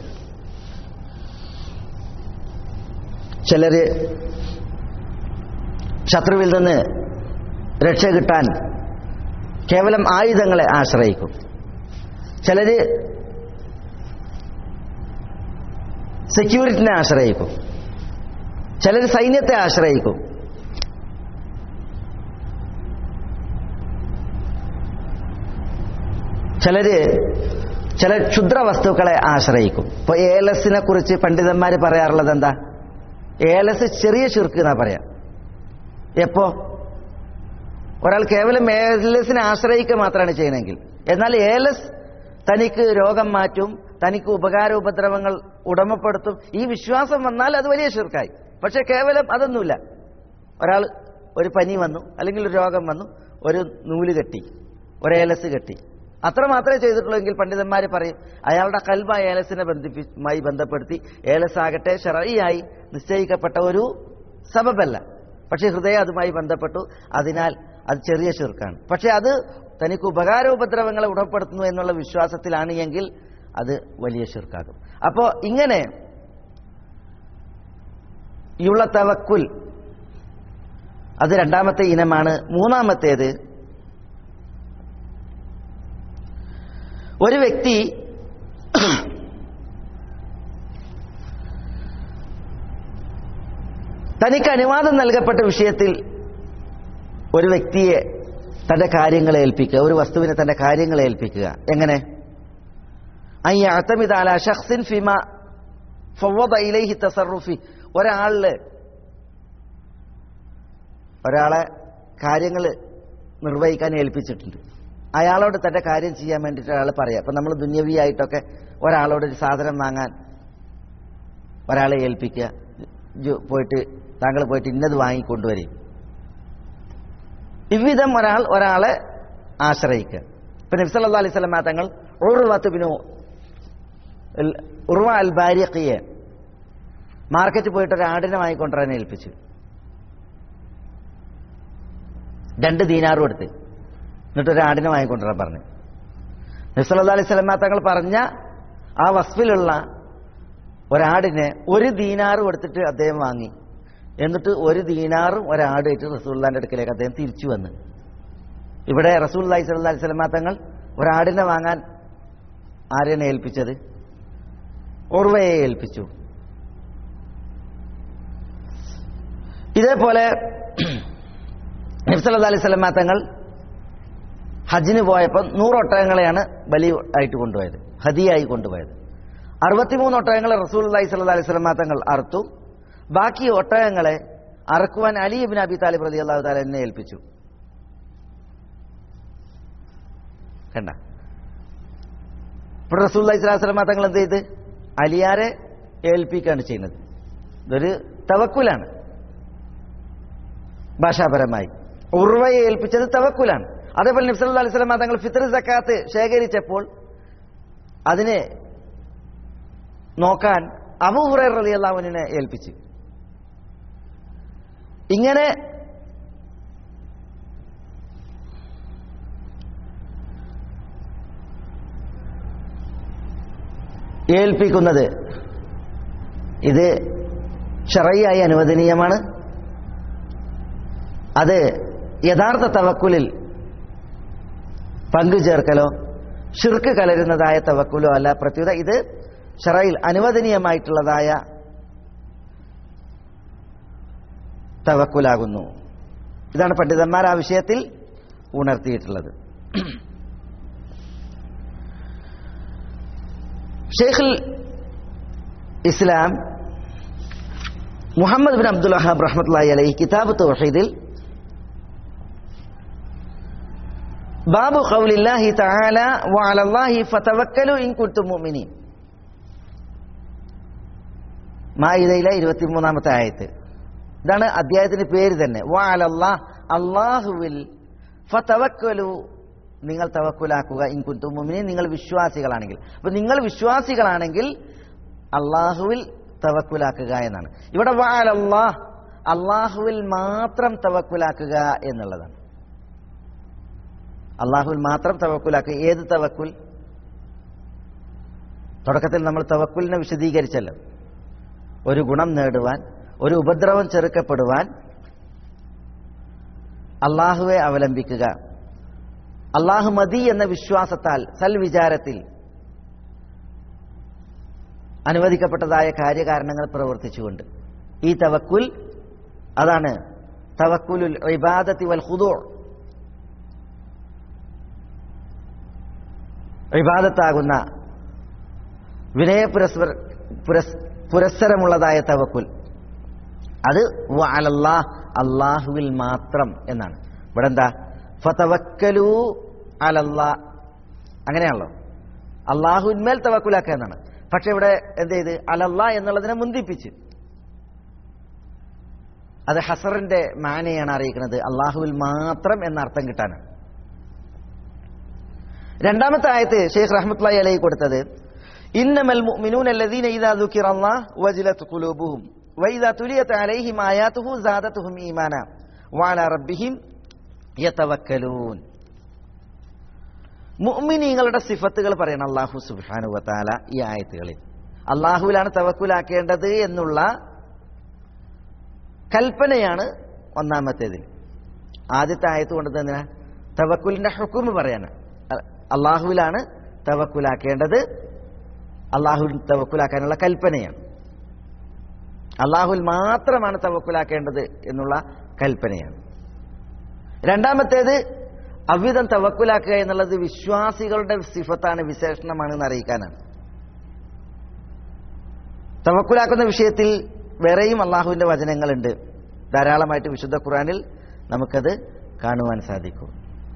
ചിലര് ശത്രുവിൽ നിന്ന് രക്ഷ കിട്ടാൻ കേവലം ആയുധങ്ങളെ ആശ്രയിക്കും ചിലര് സെക്യൂരിറ്റിനെ ആശ്രയിക്കും ചിലർ സൈന്യത്തെ ആശ്രയിക്കും ചിലര് ചില ക്ഷുദ്ര വസ്തുക്കളെ ആശ്രയിക്കും ഇപ്പൊ ഏലസിനെ കുറിച്ച് പണ്ഡിതന്മാർ പറയാറുള്ളത് എന്താ ഏലസ് ചെറിയ ചുരുക്ക് എന്നാ പറയാ എപ്പോ ഒരാൾ കേവലം ഏലസിനെ ആശ്രയിക്കുക മാത്രമാണ് ചെയ്യണമെങ്കിൽ എന്നാൽ ഏലസ് തനിക്ക് രോഗം മാറ്റും തനിക്ക് ഉപകാര ഉപദ്രവങ്ങൾ ഉടമപ്പെടുത്തും ഈ വിശ്വാസം വന്നാൽ അത് വലിയ ഷിർക്കായി പക്ഷെ കേവലം അതൊന്നുമില്ല ഒരാൾ ഒരു പനി വന്നു അല്ലെങ്കിൽ ഒരു രോഗം വന്നു ഒരു നൂല് കെട്ടി ഒരു ഏലസ് കെട്ടി അത്ര മാത്രമേ ചെയ്തിട്ടുള്ളൂ എങ്കിൽ പണ്ഡിതന്മാർ പറയും അയാളുടെ കൽബ ഏലസിനെ ബന്ധിപ്പിച്ചുമായി ബന്ധപ്പെടുത്തി ഏലസ് ആകട്ടെ ഷറയിയായി നിശ്ചയിക്കപ്പെട്ട ഒരു സബബല്ല പക്ഷെ ഹൃദയം അതുമായി ബന്ധപ്പെട്ടു അതിനാൽ അത് ചെറിയ ഷിർക്കാണ് പക്ഷെ അത് തനിക്ക് ഉപകാരോപദ്രവങ്ങളെ ഉടപ്പെടുത്തുന്നു എന്നുള്ള വിശ്വാസത്തിലാണ് എങ്കിൽ അത് വലിയ ഷിർക്കാകും അപ്പോൾ ഇങ്ങനെ യുള്ള തവക്കുൽ അത് രണ്ടാമത്തെ ഇനമാണ് മൂന്നാമത്തേത് ഒരു വ്യക്തി തനിക്ക് അനുവാദം നൽകപ്പെട്ട വിഷയത്തിൽ ഒരു വ്യക്തിയെ തന്റെ കാര്യങ്ങളെ ഏൽപ്പിക്കുക ഒരു വസ്തുവിനെ തന്റെ കാര്യങ്ങളെ ഏൽപ്പിക്കുക എങ്ങനെ അയ്യത്തമിതാല ഷഖ്സിൻ ഫിമ ഫവ്വദ ഇലൈഹി തസറുഫി ഒരാളില് ഒരാളെ കാര്യങ്ങൾ നിർവഹിക്കാൻ ഏൽപ്പിച്ചിട്ടുണ്ട് അയാളോട് തന്റെ കാര്യം ചെയ്യാൻ വേണ്ടിയിട്ട് അയാൾ പറയാം അപ്പൊ നമ്മൾ ദുന്യവിയായിട്ടൊക്കെ ഒരാളോട് ഒരു സാധനം വാങ്ങാൻ ഒരാളെ ഏൽപ്പിക്കുക ജു- പോയിട്ട് താങ്കൾ പോയിട്ട് ഇന്നത് വാങ്ങിക്കൊണ്ടുവരും ഇவ்விധം ഒരാൾ ഒരാളെ ആശ്രയിക്കുക ഇപ്പൊ നബ്സല്ലാ അലൈഹി സ്വലമ തങ്ങൾ ഉറുവത്തുബിനു ഉറുവ അൽ ബാരിഖിയെ മാർക്കറ്റിൽ പോയിട്ട് ഒരു ആടിനെ വാങ്ങിക്കൊണ്ടുവരാൻ ഏൽപ്പിച്ചു രണ്ട് ദീനാറും എടുത്ത് എന്നിട്ട് ഒരു ആടിനെ വാങ്ങിക്കൊണ്ടുവരാൻ പറഞ്ഞു നബ്സല്ലാ അലൈഹി സ്വലമ തങ്ങൾ പറഞ്ഞ ആ വസ്ഫിലുള്ള ഒരാടിനെ ഒരു ദീനാറും എടുത്തിട്ട് അദ്ദേഹം വാങ്ങി എന്നിട്ട് ഒരു ദീനാറും ഒരാടായിട്ട് റസൂല്ലാന്റെ അടുക്കലേക്ക് അദ്ദേഹം തിരിച്ചു വന്നു ഇവിടെ റസൂൽ അലൈഹി സ്വല്ലാ അലൈഹി സ്വലമ തങ്ങൾ ഒരാടിനെ വാങ്ങാൻ ആരെയാണ് ഏൽപ്പിച്ചത് ഉർവയെ ഏൽപ്പിച്ചു ഇതേപോലെ നബ്സല്ലാ അലൈഹി സ്വലമ തങ്ങൾ ഹജ്ജിന് പോയപ്പോൾ നൂറ് ഒട്ടകങ്ങളെയാണ് ബലി ആയിട്ട് കൊണ്ടുപോയത് ഹദിയായി കൊണ്ടുപോയത് അറുപത്തിമൂന്ന് ഒട്ടകങ്ങളെ റസൂൽ അലൈഹി സ്വല്ലാ അലൈഹി സ്വലമാ തങ്ങൾ അറുത്തു ബാക്കി ഒട്ടകങ്ങളെ അറക്കുവാൻ അലി ഇബിൻ അബി താലിബ് റതി അള്ളാഹു താല എന്നെ ഏൽപ്പിച്ചു കണ്ട ഇപ്പോൾ റസൂൽ അലൈഹി സ്വലാഹു സ്വലമാ തങ്ങൾ എന്ത് ചെയ്ത് അലിയാരെ ഏൽപ്പിക്കുകയാണ് ചെയ്യുന്നത് ഇതൊരു തവക്കുലാണ് ഭാഷാപരമായി ഉർവയെ ഏൽപ്പിച്ചത് തവക്കുലാണ് അതേപോലെ നബ്സല്ലാ അലൈഹി സ്വലമ തങ്ങൾ ഫിത്തർ സക്കാത്ത് ശേഖരിച്ചപ്പോൾ അതിനെ നോക്കാൻ അബു ഹുറൈർ റലി അള്ളാഹുവിനെ ഏൽപ്പിച്ചു ഇങ്ങനെ ഏൽപ്പിക്കുന്നത് ഇത് ഷറയായി അനുവദനീയമാണ് അത് യഥാർത്ഥ തവക്കുലിൽ പങ്കുചേർക്കലോ ഷിർക്ക് കലരുന്നതായ തവക്കുലോ അല്ല പ്രത്യുത ഇത് ഷറയിൽ അനുവദനീയമായിട്ടുള്ളതായ തവക്കുലാകുന്നു ഇതാണ് പണ്ഡിതന്മാർ ആ വിഷയത്തിൽ ഉണർത്തിയിട്ടുള്ളത് ഷെയ്ഖുൽ ഇസ്ലാം മുഹമ്മദ് ബിൻ അബ്ദുൽ വഹാബ് റഹ്മത്തുള്ളാഹി അലൈഹി കിതാബ് തൗഹീദിൽ ബാബു ഖൗലില്ലാഹി തആല വഅലല്ലാഹി ഫതവക്കലു ഇൻ കുൻതും മുഅ്മിനീൻ മായിദയിലെ ഇരുപത്തിമൂന്നാമത്തെ ആയത്ത് ഇതാണ് അധ്യായത്തിന്റെ പേര് തന്നെ വഅലല്ലാഹ് അല്ലാഹുവിൽ ഫതവക്കലു നിങ്ങൾ തവക്കുലാക്കുക ഇൻ കുൻതും മുഅ്മിനീൻ നിങ്ങൾ വിശ്വാസികളാണെങ്കിൽ അപ്പൊ നിങ്ങൾ വിശ്വാസികളാണെങ്കിൽ അള്ളാഹുവിൽ തവക്കുലാക്കുക എന്നാണ് ഇവിടെ വഅലല്ലാഹ് അള്ളാഹുവിൽ മാത്രം തവക്കുലാക്കുക എന്നുള്ളതാണ് അള്ളാഹുവിൽ മാത്രം തവക്കുലാക്കുക ഏത് തവക്കുൽ തുടക്കത്തിൽ നമ്മൾ തവക്കുലിനെ വിശദീകരിച്ചല്ലോ ഒരു ഗുണം നേടുവാൻ ഒരു ഉപദ്രവം ചെറുക്കപ്പെടുവാൻ അള്ളാഹുവെ അവലംബിക്കുക അള്ളാഹു മതി എന്ന വിശ്വാസത്താൽ സൽവിചാരത്തിൽ അനുവദിക്കപ്പെട്ടതായ കാര്യകാരണങ്ങൾ പ്രവർത്തിച്ചുകൊണ്ട് ഈ തവക്കുൽ അതാണ് തവക്കുലുൽ ഇബാദത്തി വൽ ഹുദൂ ഇബാദത്താകുന്ന വിനയ പുരസ്വര പുരസ് പുരസ്സരമുള്ളതായ തവക്കുൽ അത് അലല്ലാ അള്ളാഹുവിൽ മാത്രം എന്നാണ് ഇവിടെ എന്താ ഫതവക്കലു അലല്ലാ അങ്ങനെയാണല്ലോ അള്ളാഹുവിന്മേൽ തവക്കുലാക്കുക എന്നാണ് പക്ഷെ ഇവിടെ എന്ത് ചെയ്ത് അലല്ലാ എന്നുള്ളതിനെ മുന്തിപ്പിച്ച് അത് ഹസറിന്റെ മാനയാണ് അറിയിക്കുന്നത് അള്ളാഹുവിൽ മാത്രം എന്ന അർത്ഥം കിട്ടാനാണ് രണ്ടാമത്തെ ആയത്ത് ഷെയ്ഖ് റഹ്മത്തുള്ളാഹി അലൈഹി കൊടുത്തത് ഇന്നമൽ മുഅ്മിനൂന അല്ലദീന ഇദാ ദുകിറ അല്ലാഹ് വജിലത് ഖുലൂബുഹും വഇദാ തുലിയത് അലൈഹിം ആയാതുഹു സാദതുഹും ഈമാന വഅലാ റബ്ബിഹിം യതവക്കലൂൻ മുഅ്മിനീങ്ങളുടെ സിഫത്തുകൾ പറയണം അല്ലാഹു സുബ്ഹാനഹു വതആല ഈ ആയത്തുകളിൽ അള്ളാഹുവിലാണ് തവക്കുലാക്കേണ്ടത് എന്നുള്ള കൽപ്പനയാണ് ഒന്നാമത്തേതിൽ ആദ്യത്തെ ആയത്ത് കൊണ്ട് എന്തിനാ തവക്കുലിന്റെ ഹുക്കുമ് പറയാണ് അള്ളാഹുവിലാണ് തവക്കുലാക്കേണ്ടത് അള്ളാഹുവിൽ തവക്കുലാക്കാനുള്ള കൽപ്പനയാണ് അള്ളാഹുവിൽ മാത്രമാണ് തവക്കുലാക്കേണ്ടത് എന്നുള്ള കൽപ്പനയാണ് രണ്ടാമത്തേത് അവിധം തവക്കുലാക്കുക എന്നുള്ളത് വിശ്വാസികളുടെ സിഫത്താണ് വിശേഷണമാണെന്ന് അറിയിക്കാനാണ് തവക്കുലാക്കുന്ന വിഷയത്തിൽ വേറെയും അള്ളാഹുവിന്റെ വചനങ്ങളുണ്ട് ധാരാളമായിട്ട് വിശുദ്ധ ഖുറാനിൽ നമുക്കത് കാണുവാൻ സാധിക്കും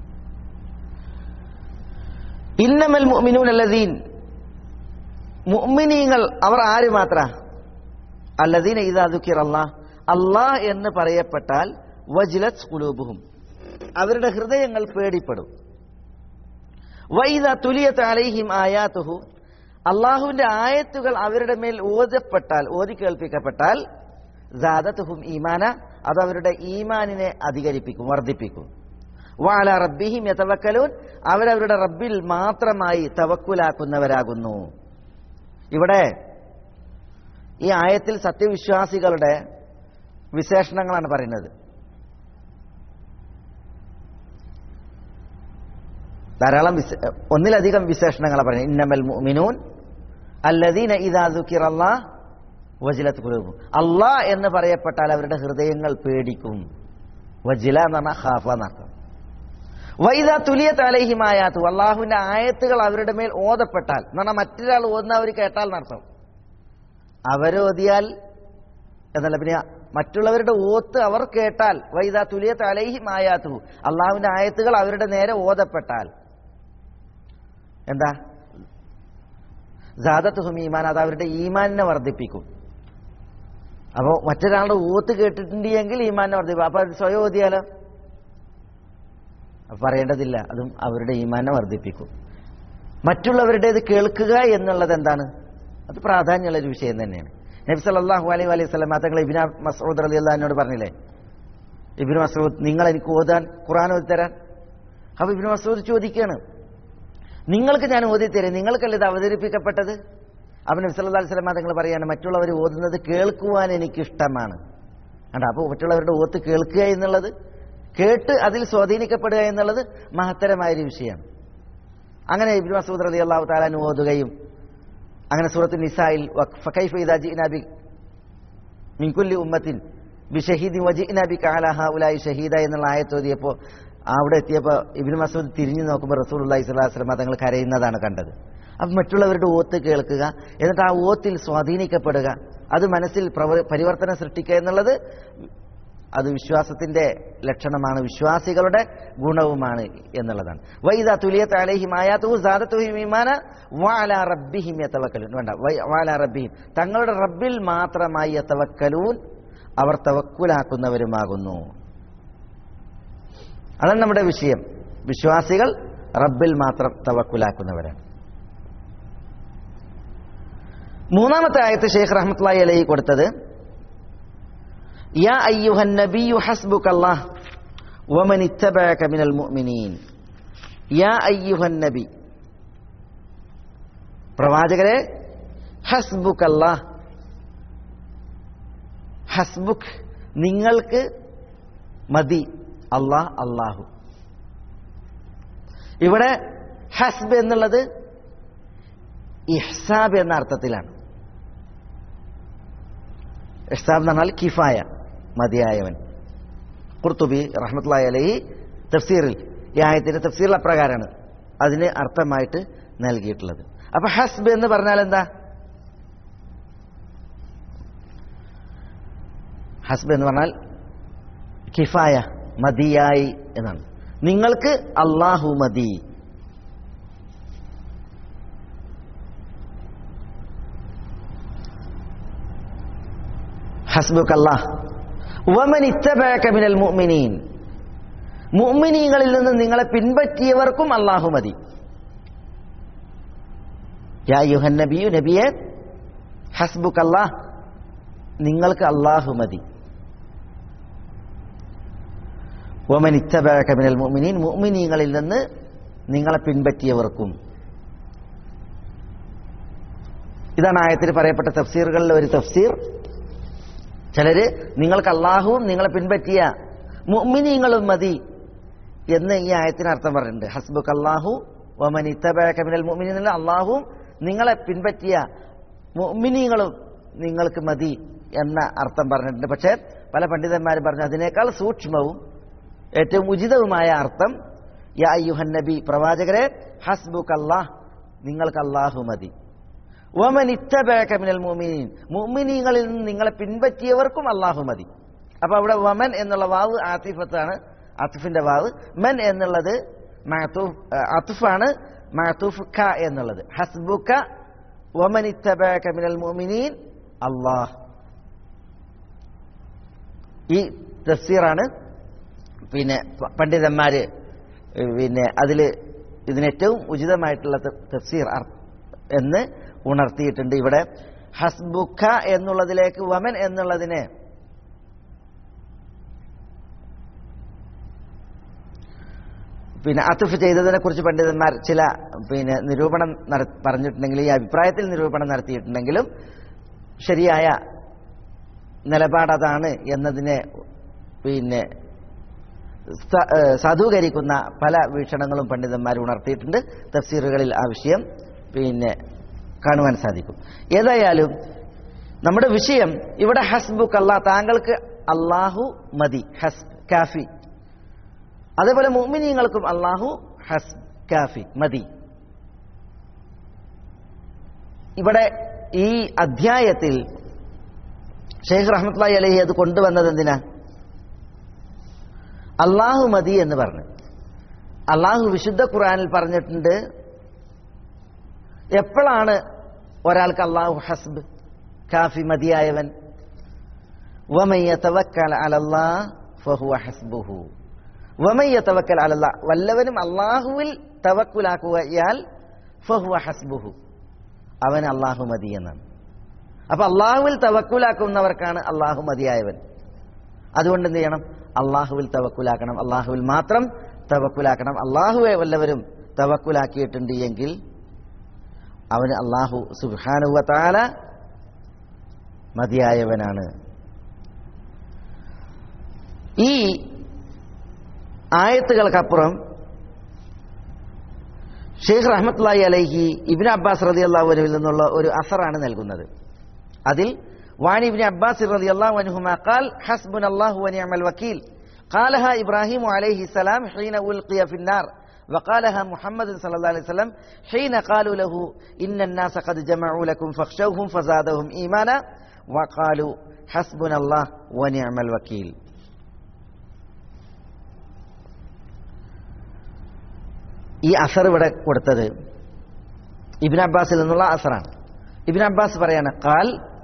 ഇന്നമൽ മുഅ്മിനൂൻ അല്ലദീൻ മുഅ്മിനീങ്ങൾ അവർ ആര് മാത്ര അല്ലദീന ഇദാ ദുക്കിർ അല്ലാഹ് അല്ലാഹ് എന്ന് പറയപ്പെട്ടാൽ വജ്ലത് ഖുലൂബുഹും അവരുടെ ഹൃദയങ്ങൾ പേടിപ്പെടും വൈദ തുലിയത്ത് അലൈഹിം ആയാത്തുഹു അള്ളാഹുവിന്റെ ആയത്തുകൾ അവരുടെ മേൽ ഓതപ്പെട്ടാൽ ഓതി കേൾപ്പിക്കപ്പെട്ടാൽ ജാദത്തുഹും ഈമാന അത് അവരുടെ ഈമാനിനെ അധികരിപ്പിക്കും വർദ്ധിപ്പിക്കും വാല റബ്ബിഹിം യതവക്കലൂൻ അവരവരുടെ റബ്ബിൽ മാത്രമായി തവക്കുലാക്കുന്നവരാകുന്നു ഇവിടെ ഈ ആയത്തിൽ സത്യവിശ്വാസികളുടെ വിശേഷണങ്ങളാണ് പറയുന്നത് ധാരാളം വിശ- ഒന്നിലധികം വിശേഷണങ്ങളാണ് പറയുന്നത് ഇന്നമൽ മുഅ്മിനൂൻ അല്ലദീന ഇദാ ദുക്കിറല്ലാ വജിലത്ത് കുലൂബും അല്ലാ എന്ന് പറയപ്പെട്ടാൽ അവരുടെ ഹൃദയങ്ങൾ പേടിക്കും വജില എന്ന് പറഞ്ഞാൽ ഹാഫ എന്നർത്ഥം വൈദ തുലിയത്ത് അലഹിമായാത്തു അള്ളാഹുവിന്റെ ആയത്തുകൾ അവരുടെ മേൽ ഓതപ്പെട്ടാൽ എന്ന് പറഞ്ഞാൽ മറ്റൊരാൾ ഓതുന്ന അവർ കേട്ടാൽ നടത്തും അവരോതിയാൽ എന്നല്ല പിന്നെ മറ്റുള്ളവരുടെ ഓത്ത് അവർ കേട്ടാൽ വൈദ തുലിയത്ത് അലഹിമായാത്തു അള്ളാഹുവിന്റെ ആയത്തുകൾ അവരുടെ നേരെ ഓതപ്പെട്ടാൽ എന്താ ജാദത്തുഹും ഈമാൻ അത് അവരുടെ ഈമാനിനെ വർദ്ധിപ്പിക്കും അപ്പോൾ മറ്റൊരാളുടെ ഓത്ത് കേട്ടിട്ടുണ്ടെങ്കിൽ ഈമാനിനെ വർദ്ധിപ്പിക്കും അപ്പൊ അവർ സ്വയം ഓതിയാലോ അപ്പൊ പറയേണ്ടതില്ല അതും അവരുടെ ഈമാനെ വർദ്ധിപ്പിക്കും മറ്റുള്ളവരുടേത് കേൾക്കുക എന്നുള്ളത് എന്താണ് അത് പ്രാധാന്യമുള്ള ഒരു വിഷയം തന്നെയാണ് നബി സല്ലല്ലാഹു അലൈഹി വലൈഹി സ്വലം തങ്ങൾ ഇബിന മസൂദ് അലി അള്ളഹാനോട് പറഞ്ഞില്ലേ ഇബിന് മസൂദ് നിങ്ങൾ എനിക്ക് ഓതാൻ ഖുർആൻ ഓതി തരാൻ അപ്പൊ ഇബിന് മസൂദ് ചോദിക്കുകയാണ് നിങ്ങൾക്ക് ഞാൻ ഓതി തരും നിങ്ങൾക്കല്ല ഇത് അവതരിപ്പിക്കപ്പെട്ടത് അവൻ നബി സല്ലല്ലാഹു അലൈഹി സ്വലം തങ്ങൾ പറയാണ് മറ്റുള്ളവർ ഓതുന്നത് കേൾക്കുവാൻ എനിക്കിഷ്ടമാണ് കണ്ടോ അപ്പോൾ മറ്റുള്ളവരുടെ ഓത്ത് കേൾക്കുക എന്നുള്ളത് കേട്ട് അതിൽ സ്വാധീനിക്കപ്പെടുക എന്നുള്ളത് മഹത്തരമായൊരു വിഷയമാണ് അങ്ങനെ ഇബ്നു മസൂദ് റതി അള്ളാഹു താലാൻ ഓതുകയും അങ്ങനെ സൂറത്ത് നിസായിൽ ഫക്കൈഫ ഇദാ ജിഇനാ ബി മിൻ കുല്ലി ഉമ്മത്തിൻ ബിഷഹീദി വജിഇനാ ബി കഅല ഹൗലായി ഷഹീദ എന്നുള്ള ആയത്ത് ഓതിയപ്പോൾ അവിടെ എത്തിയപ്പോൾ ഇബ്നു മസൂദ് തിരിഞ്ഞു നോക്കുമ്പോൾ റസൂലുള്ളാഹി സ്വല്ലല്ലാഹു അലൈഹി വസല്ലം തങ്ങൾ കരയുന്നതാണ് കണ്ടത് അപ്പം മറ്റുള്ളവരുടെ ഓത്ത് കേൾക്കുക എന്നിട്ട് ആ ഓത്തിൽ സ്വാധീനിക്കപ്പെടുക അത് മനസ്സിൽ പ്രവ- പരിവർത്തനം സൃഷ്ടിക്കുക എന്നുള്ളത് അത് വിശ്വാസത്തിന്റെ ലക്ഷണമാണ് വിശ്വാസികളുടെ ഗുണവുമാണ് എന്നുള്ളതാണ് വൈദ തുലിയത്ത് അലഹിം ആയാത്തു സാദത്തുഹിം ഈമാന വാല റബ്ബിഹിം യതവക്കലൂൻ വേണ്ട വൈ- വാല റബ്ബിഹിം തങ്ങളുടെ റബ്ബിൽ മാത്രമായി യതവക്കലൂൻ അവർ തവക്കുലാക്കുന്നവരുമാകുന്നു അതാണ് നമ്മുടെ വിഷയം വിശ്വാസികൾ റബ്ബിൽ മാത്രം തവക്കുലാക്കുന്നവരാണ് മൂന്നാമത്തെ ആയത്ത് ഷെയ്ഖ് റഹ്മത്തുള്ളാഹി അലൈഹി കൊടുത്തത് യാ അയ്യുഹൻ നബിയു ഹസ്ബുക്കല്ലാഹ് വമൻ ഇത്തബഅക മിനൽ മുഅ്മിനീൻ യാ അയ്യുഹൻ നബി പ്രവാചകരെ ഹസ്ബുക്കല്ലാഹ് ഹസ്ബുക്ക് നിങ്ങൾക്ക് മതി അള്ളാഹ് അള്ളാഹു ഇവിടെ ഹസ്ബ് എന്നുള്ളത് ഇഹ്സാബ് എന്ന അർത്ഥത്തിലാണ് ഇഹ്സാബ് എന്ന് പറഞ്ഞാൽ കിഫായ മതിയായവൻ ഖുർത്തുബി റഹ്മത്തുള്ളാഹി അലൈഹി തഫ്സീറിൽ ഈ ആയത്തിന്റെ തഫ്സീറിൽ അപ്രകാരമാണ് അതിന് അർത്ഥമായിട്ട് നൽകിയിട്ടുള്ളത് അപ്പൊ ഹസ്ബ് എന്ന് പറഞ്ഞാൽ എന്താ ഹസ്ബ് എന്ന് പറഞ്ഞാൽ കിഫായ മതിയായി എന്നാണ് നിങ്ങൾക്ക് അള്ളാഹു മതി ഹസ്ബുക്ക് അല്ലാഹ് വമൻ ഇത്തബഅക മിനൽ മുഅ്മിനീൻ മുഅ്മിനീങ്ങളിൽ നിന്ന് നിങ്ങളെ പിൻപറ്റിയവർക്കും അള്ളാഹു മതി യാ യുഹൻ നബിയു നബിയെ ഹസ്ബുക്ക് അല്ലാഹ് നിങ്ങൾക്ക് അള്ളാഹു മതി വമൻ ഇത്തബഅക മിനൽ മുഅ്മിനീൻ മുഅ്മിനീങ്ങളിൽ നിന്ന് നിങ്ങളെ പിൻപറ്റിയവർക്കും ഇതാണ് ആയത്തിൽ പറയപ്പെട്ട തഫ്സീറുകളിലെ ഒരു തഫ്സീർ ചിലര് നിങ്ങൾക്ക് അള്ളാഹുവും നിങ്ങളെ പിൻപറ്റിയ മുഅ്മിനീങ്ങളും മതി എന്ന് ഈ ആയത്തിന് അർത്ഥം പറഞ്ഞിട്ടുണ്ട് ഹസ്ബുക്ക് അള്ളാഹു വമൻ ഇത്തബഅക മിനൽ മുഅ്മിനീൻ അള്ളാഹുവും നിങ്ങളെ പിൻപറ്റിയ മുഅ്മിനീങ്ങളും നിങ്ങൾക്ക് മതി എന്ന അർത്ഥം പറഞ്ഞിട്ടുണ്ട് പക്ഷേ പല പണ്ഡിതന്മാരും പറഞ്ഞു അതിനേക്കാൾ സൂക്ഷ്മവും ഏറ്റവും ഉചിതവുമായ അർത്ഥം യാ അയ്യുഹൻ നബി പ്രവാചകരെ ഹസ്ബുക്ക് അല്ലാഹ് നിങ്ങൾക്ക് അള്ളാഹു മതി വമൻ ഇത്തബഅക മിനൽ മുഅ്മിനീൻ മുഅ്മിനീങ്ങളിൽ നിന്ന് നിങ്ങളെ പിൻപറ്റിയവർക്കും അള്ളാഹു മതി അപ്പൊ അവിടെ വമൻ എന്നുള്ള വാവ് ആത്തിഫത്താണ് ആത്തിഫിന്റെ വാവ് മൻ എന്നുള്ളത് മഅതൂഫ് അത്തുഫാണ് മഅതൂഫ് ക എന്നുള്ളത് ഹസ്ബുക വമൻ ഇത്തബഅക മിനൽ മുഅ്മിനീൻ അല്ലാഹ് ഈ തഫ്സീറാണ് പിന്നെ പ- പണ്ഡിതന്മാര് പിന്നെ അതിൽ ഇതിനേറ്റവും ഉചിതമായിട്ടുള്ള ത- തഫ്സീർ അർ- എന്ന് ഉണർത്തിയിട്ടുണ്ട് ഇവിടെ ഹസ്ബുഖ എന്നുള്ളതിലേക്ക് വമൻ എന്നുള്ളതിനെ പിന്നെ അത്തുഫ് ചെയ്തതിനെ കുറിച്ച് പണ്ഡിതന്മാർ ചില പിന്നെ നിരൂപണം നട- പറഞ്ഞിട്ടുണ്ടെങ്കിലും ഈ അഭിപ്രായത്തിൽ നിരൂപണം നടത്തിയിട്ടുണ്ടെങ്കിലും ശരിയായ നിലപാട് അതാണ് എന്നതിനെ പിന്നെ സ- ഏഹ് സാധൂകരിക്കുന്ന പല വീക്ഷണങ്ങളും പണ്ഡിതന്മാർ ഉണർത്തിയിട്ടുണ്ട് തഫ്സീറുകളിൽ ആ വിഷയം പിന്നെ കാണുവാൻ സാധിക്കും ഏതായാലും നമ്മുടെ വിഷയം ഇവിടെ ഹസ്ബുക്ക് അല്ലാ താങ്കൾക്ക് അള്ളാഹു മതി ഹസ് കാഫി അതേപോലെ മുഅ്മിനീങ്ങൾക്കും അള്ളാഹു ഹസ് കാഫി മതി ഇവിടെ ഈ അധ്യായത്തിൽ ഷെയ്ഖ് റഹ്മത്ലായി അലഹി അത് കൊണ്ടുവന്നത് എന്തിനാ അള്ളാഹു മതി എന്ന് പറഞ്ഞു അള്ളാഹു വിശുദ്ധ ഖുറാനിൽ പറഞ്ഞിട്ടുണ്ട് എപ്പോഴാണ് ഒരാൾക്ക് അള്ളാഹു ഹസ്ബ് കാഫി മതിയായവൻ വമയ്യ തവക്കൽ അലല്ലാ ഫഹുവ ഹസ്ബുഹു വമയ്യ തവക്കൽ അലല്ലാ വല്ലവനും അള്ളാഹുവിൽ തവക്കുലാക്കുകയാൽ ഫഹുവ ഹസ്ബുഹു അവൻ അള്ളാഹു മതി എന്നാണ് അപ്പൊ അള്ളാഹുവിൽ തവക്കുലാക്കുന്നവർക്കാണ് അള്ളാഹു മതിയായവൻ അതുകൊണ്ട് എന്ത് ചെയ്യണം അള്ളാഹുവിൽ തവക്കുലാക്കണം അള്ളാഹുവിൽ മാത്രം തവക്കുലാക്കണം അള്ളാഹുവെ വല്ലവരും തവക്കുലാക്കിയിട്ടുണ്ട് എങ്കിൽ അവന് അള്ളാഹു സുബാനുവത്താല മതിയായവനാണ് ഈ ആയത്തുകൾക്കപ്പുറം ഷെയ്ഖ് റഹ്മത്തുള്ളി അലൈഹി ഇബിൻ അബ്ബാസ് റതി അള്ളാഹുവിൽ നിന്നുള്ള ഒരു അസറാണ് നൽകുന്നത് അതിൽ വാണി ഇബിൻ അബ്ബാസ് റതി അള്ളാഹു അനുഹുമ ഖാൽ ഹസ്ബുൻ അള്ളാഹു വനിഅമൽ വക്കീൽ قالها إبراهيم عليه السلام حين ألقي في النار وقالها محمد صلى الله عليه وسلم حين قالوا له إن الناس قد جمعوا لكم فاخشوهم فزادهم إيمانا وقالوا حسبنا الله ونعم الوكيل ഈ അസർ ഇവിടെ കൊടുത്തത് ഇബിൻ അബ്ബാസിൽ നിന്നുള്ള അസറാണ് ഇബിൻ അബ്ബാസ് പറയാണ് കാൽ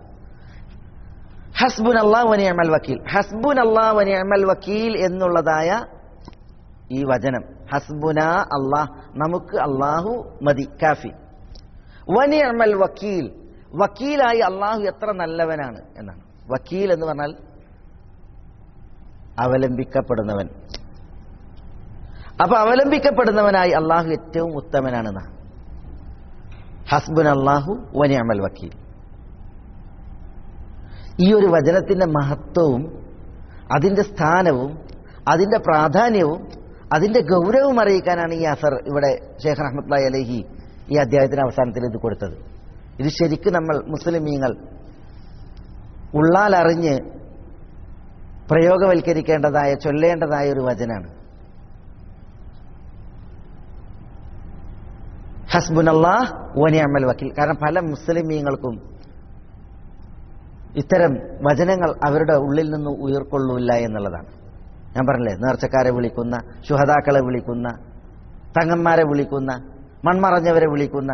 ഹസ്ബുൻ അള്ളാഹ് വനിയമൽ വക്കീൽ ഹസ്ബുൻ അള്ളാഹ് വനിയമൽ വക്കീൽ എന്നുള്ളതായ ഈ വചനം ഹസ്ബുന അള്ളാഹ് നമുക്ക് അള്ളാഹു മതി കാഫി വനിയമൽ വക്കീൽ വക്കീലായി അള്ളാഹു എത്ര നല്ലവനാണ് എന്നാണ് വക്കീൽ എന്ന് പറഞ്ഞാൽ അവലംബിക്കപ്പെടുന്നവൻ അപ്പൊ അവലംബിക്കപ്പെടുന്നവനായി അള്ളാഹു ഏറ്റവും ഉത്തമനാണെന്ന ഹസ്ബുൻ അള്ളാഹു വനിയമൽ വക്കീൽ ഈ ഒരു വചനത്തിന്റെ മഹത്വവും അതിന്റെ സ്ഥാനവും അതിന്റെ പ്രാധാന്യവും അതിന്റെ ഗൗരവവും അറിയിക്കാനാണ് ഈ അസർ ഇവിടെ ഷേഖ് റഹ്മത്ത് അലഹി ഈ അധ്യായത്തിന് അവസാനത്തിൽ ഇത് കൊടുത്തത് ഇത് ശരിക്കും നമ്മൾ മുസ്ലിമീങ്ങൾ ഉള്ളാലറിഞ്ഞ് പ്രയോഗവൽക്കരിക്കേണ്ടതായ ചൊല്ലേണ്ടതായ ഒരു വചനാണ് ഹസ്ബുൻ അള്ളാഹ് വനിയമ്മൽ വക്കീൽ കാരണം പല മുസ്ലിമീങ്ങൾക്കും ഇത്തരം വചനങ്ങൾ അവരുടെ ഉള്ളിൽ നിന്ന് ഉയർക്കൊള്ളൂല്ല എന്നുള്ളതാണ് ഞാൻ പറഞ്ഞില്ലേ നേർച്ചക്കാരെ വിളിക്കുന്ന ശുഹതാക്കളെ വിളിക്കുന്ന തങ്ങന്മാരെ വിളിക്കുന്ന മൺമറഞ്ഞവരെ വിളിക്കുന്ന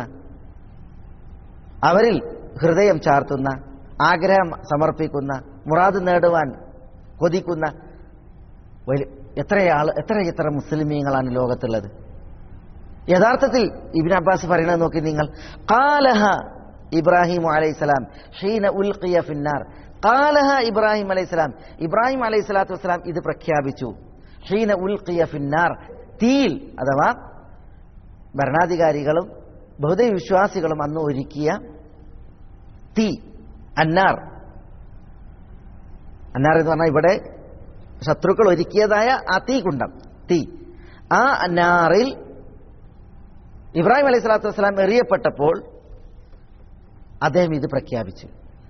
അവരിൽ ഹൃദയം ചാർത്തുന്ന ആഗ്രഹം സമർപ്പിക്കുന്ന മുറാദ് നേടുവാൻ കൊതിക്കുന്ന എത്രയാൾ എത്ര എത്ര മുസ്ലിമീങ്ങളാണ് ലോകത്തുള്ളത് യഥാർത്ഥത്തിൽ ഇബിൻ അബ്ബാസ് പറയുന്നത് നോക്കി നിങ്ങൾ കാലഹ ഇബ്രാഹിം അലൈഹിസ്സലാം ഷീന ഉൽഖിയ ഫിന്നാർ കാലഹ ഇബ്രാഹിം അലൈഹിസ്സലാം ഇബ്രാഹിം അലൈഹി സ്വലാത്തു വസ്സലാം ഇത് പ്രഖ്യാപിച്ചു ഷീന ഉൽഖിയ ഫിന്നാർ തീയിൽ അഥവാ ഭരണാധികാരികളും ബഹുദൈവ വിശ്വാസികളും അന്ന് ഒരുക്കിയ തീ അന്നാർ അന്നാർ എന്ന് പറഞ്ഞാൽ ഇവിടെ ശത്രുക്കൾ ഒരുക്കിയതായ ആ തീ കുണ്ടം തീ ആ അന്നാറിൽ ഇബ്രാഹിം അലൈഹി സ്വലാത്തു വസ്സലാം എറിയപ്പെട്ടപ്പോൾ അദ്ദേഹം ഇത് പ്രഖ്യാപിച്ചു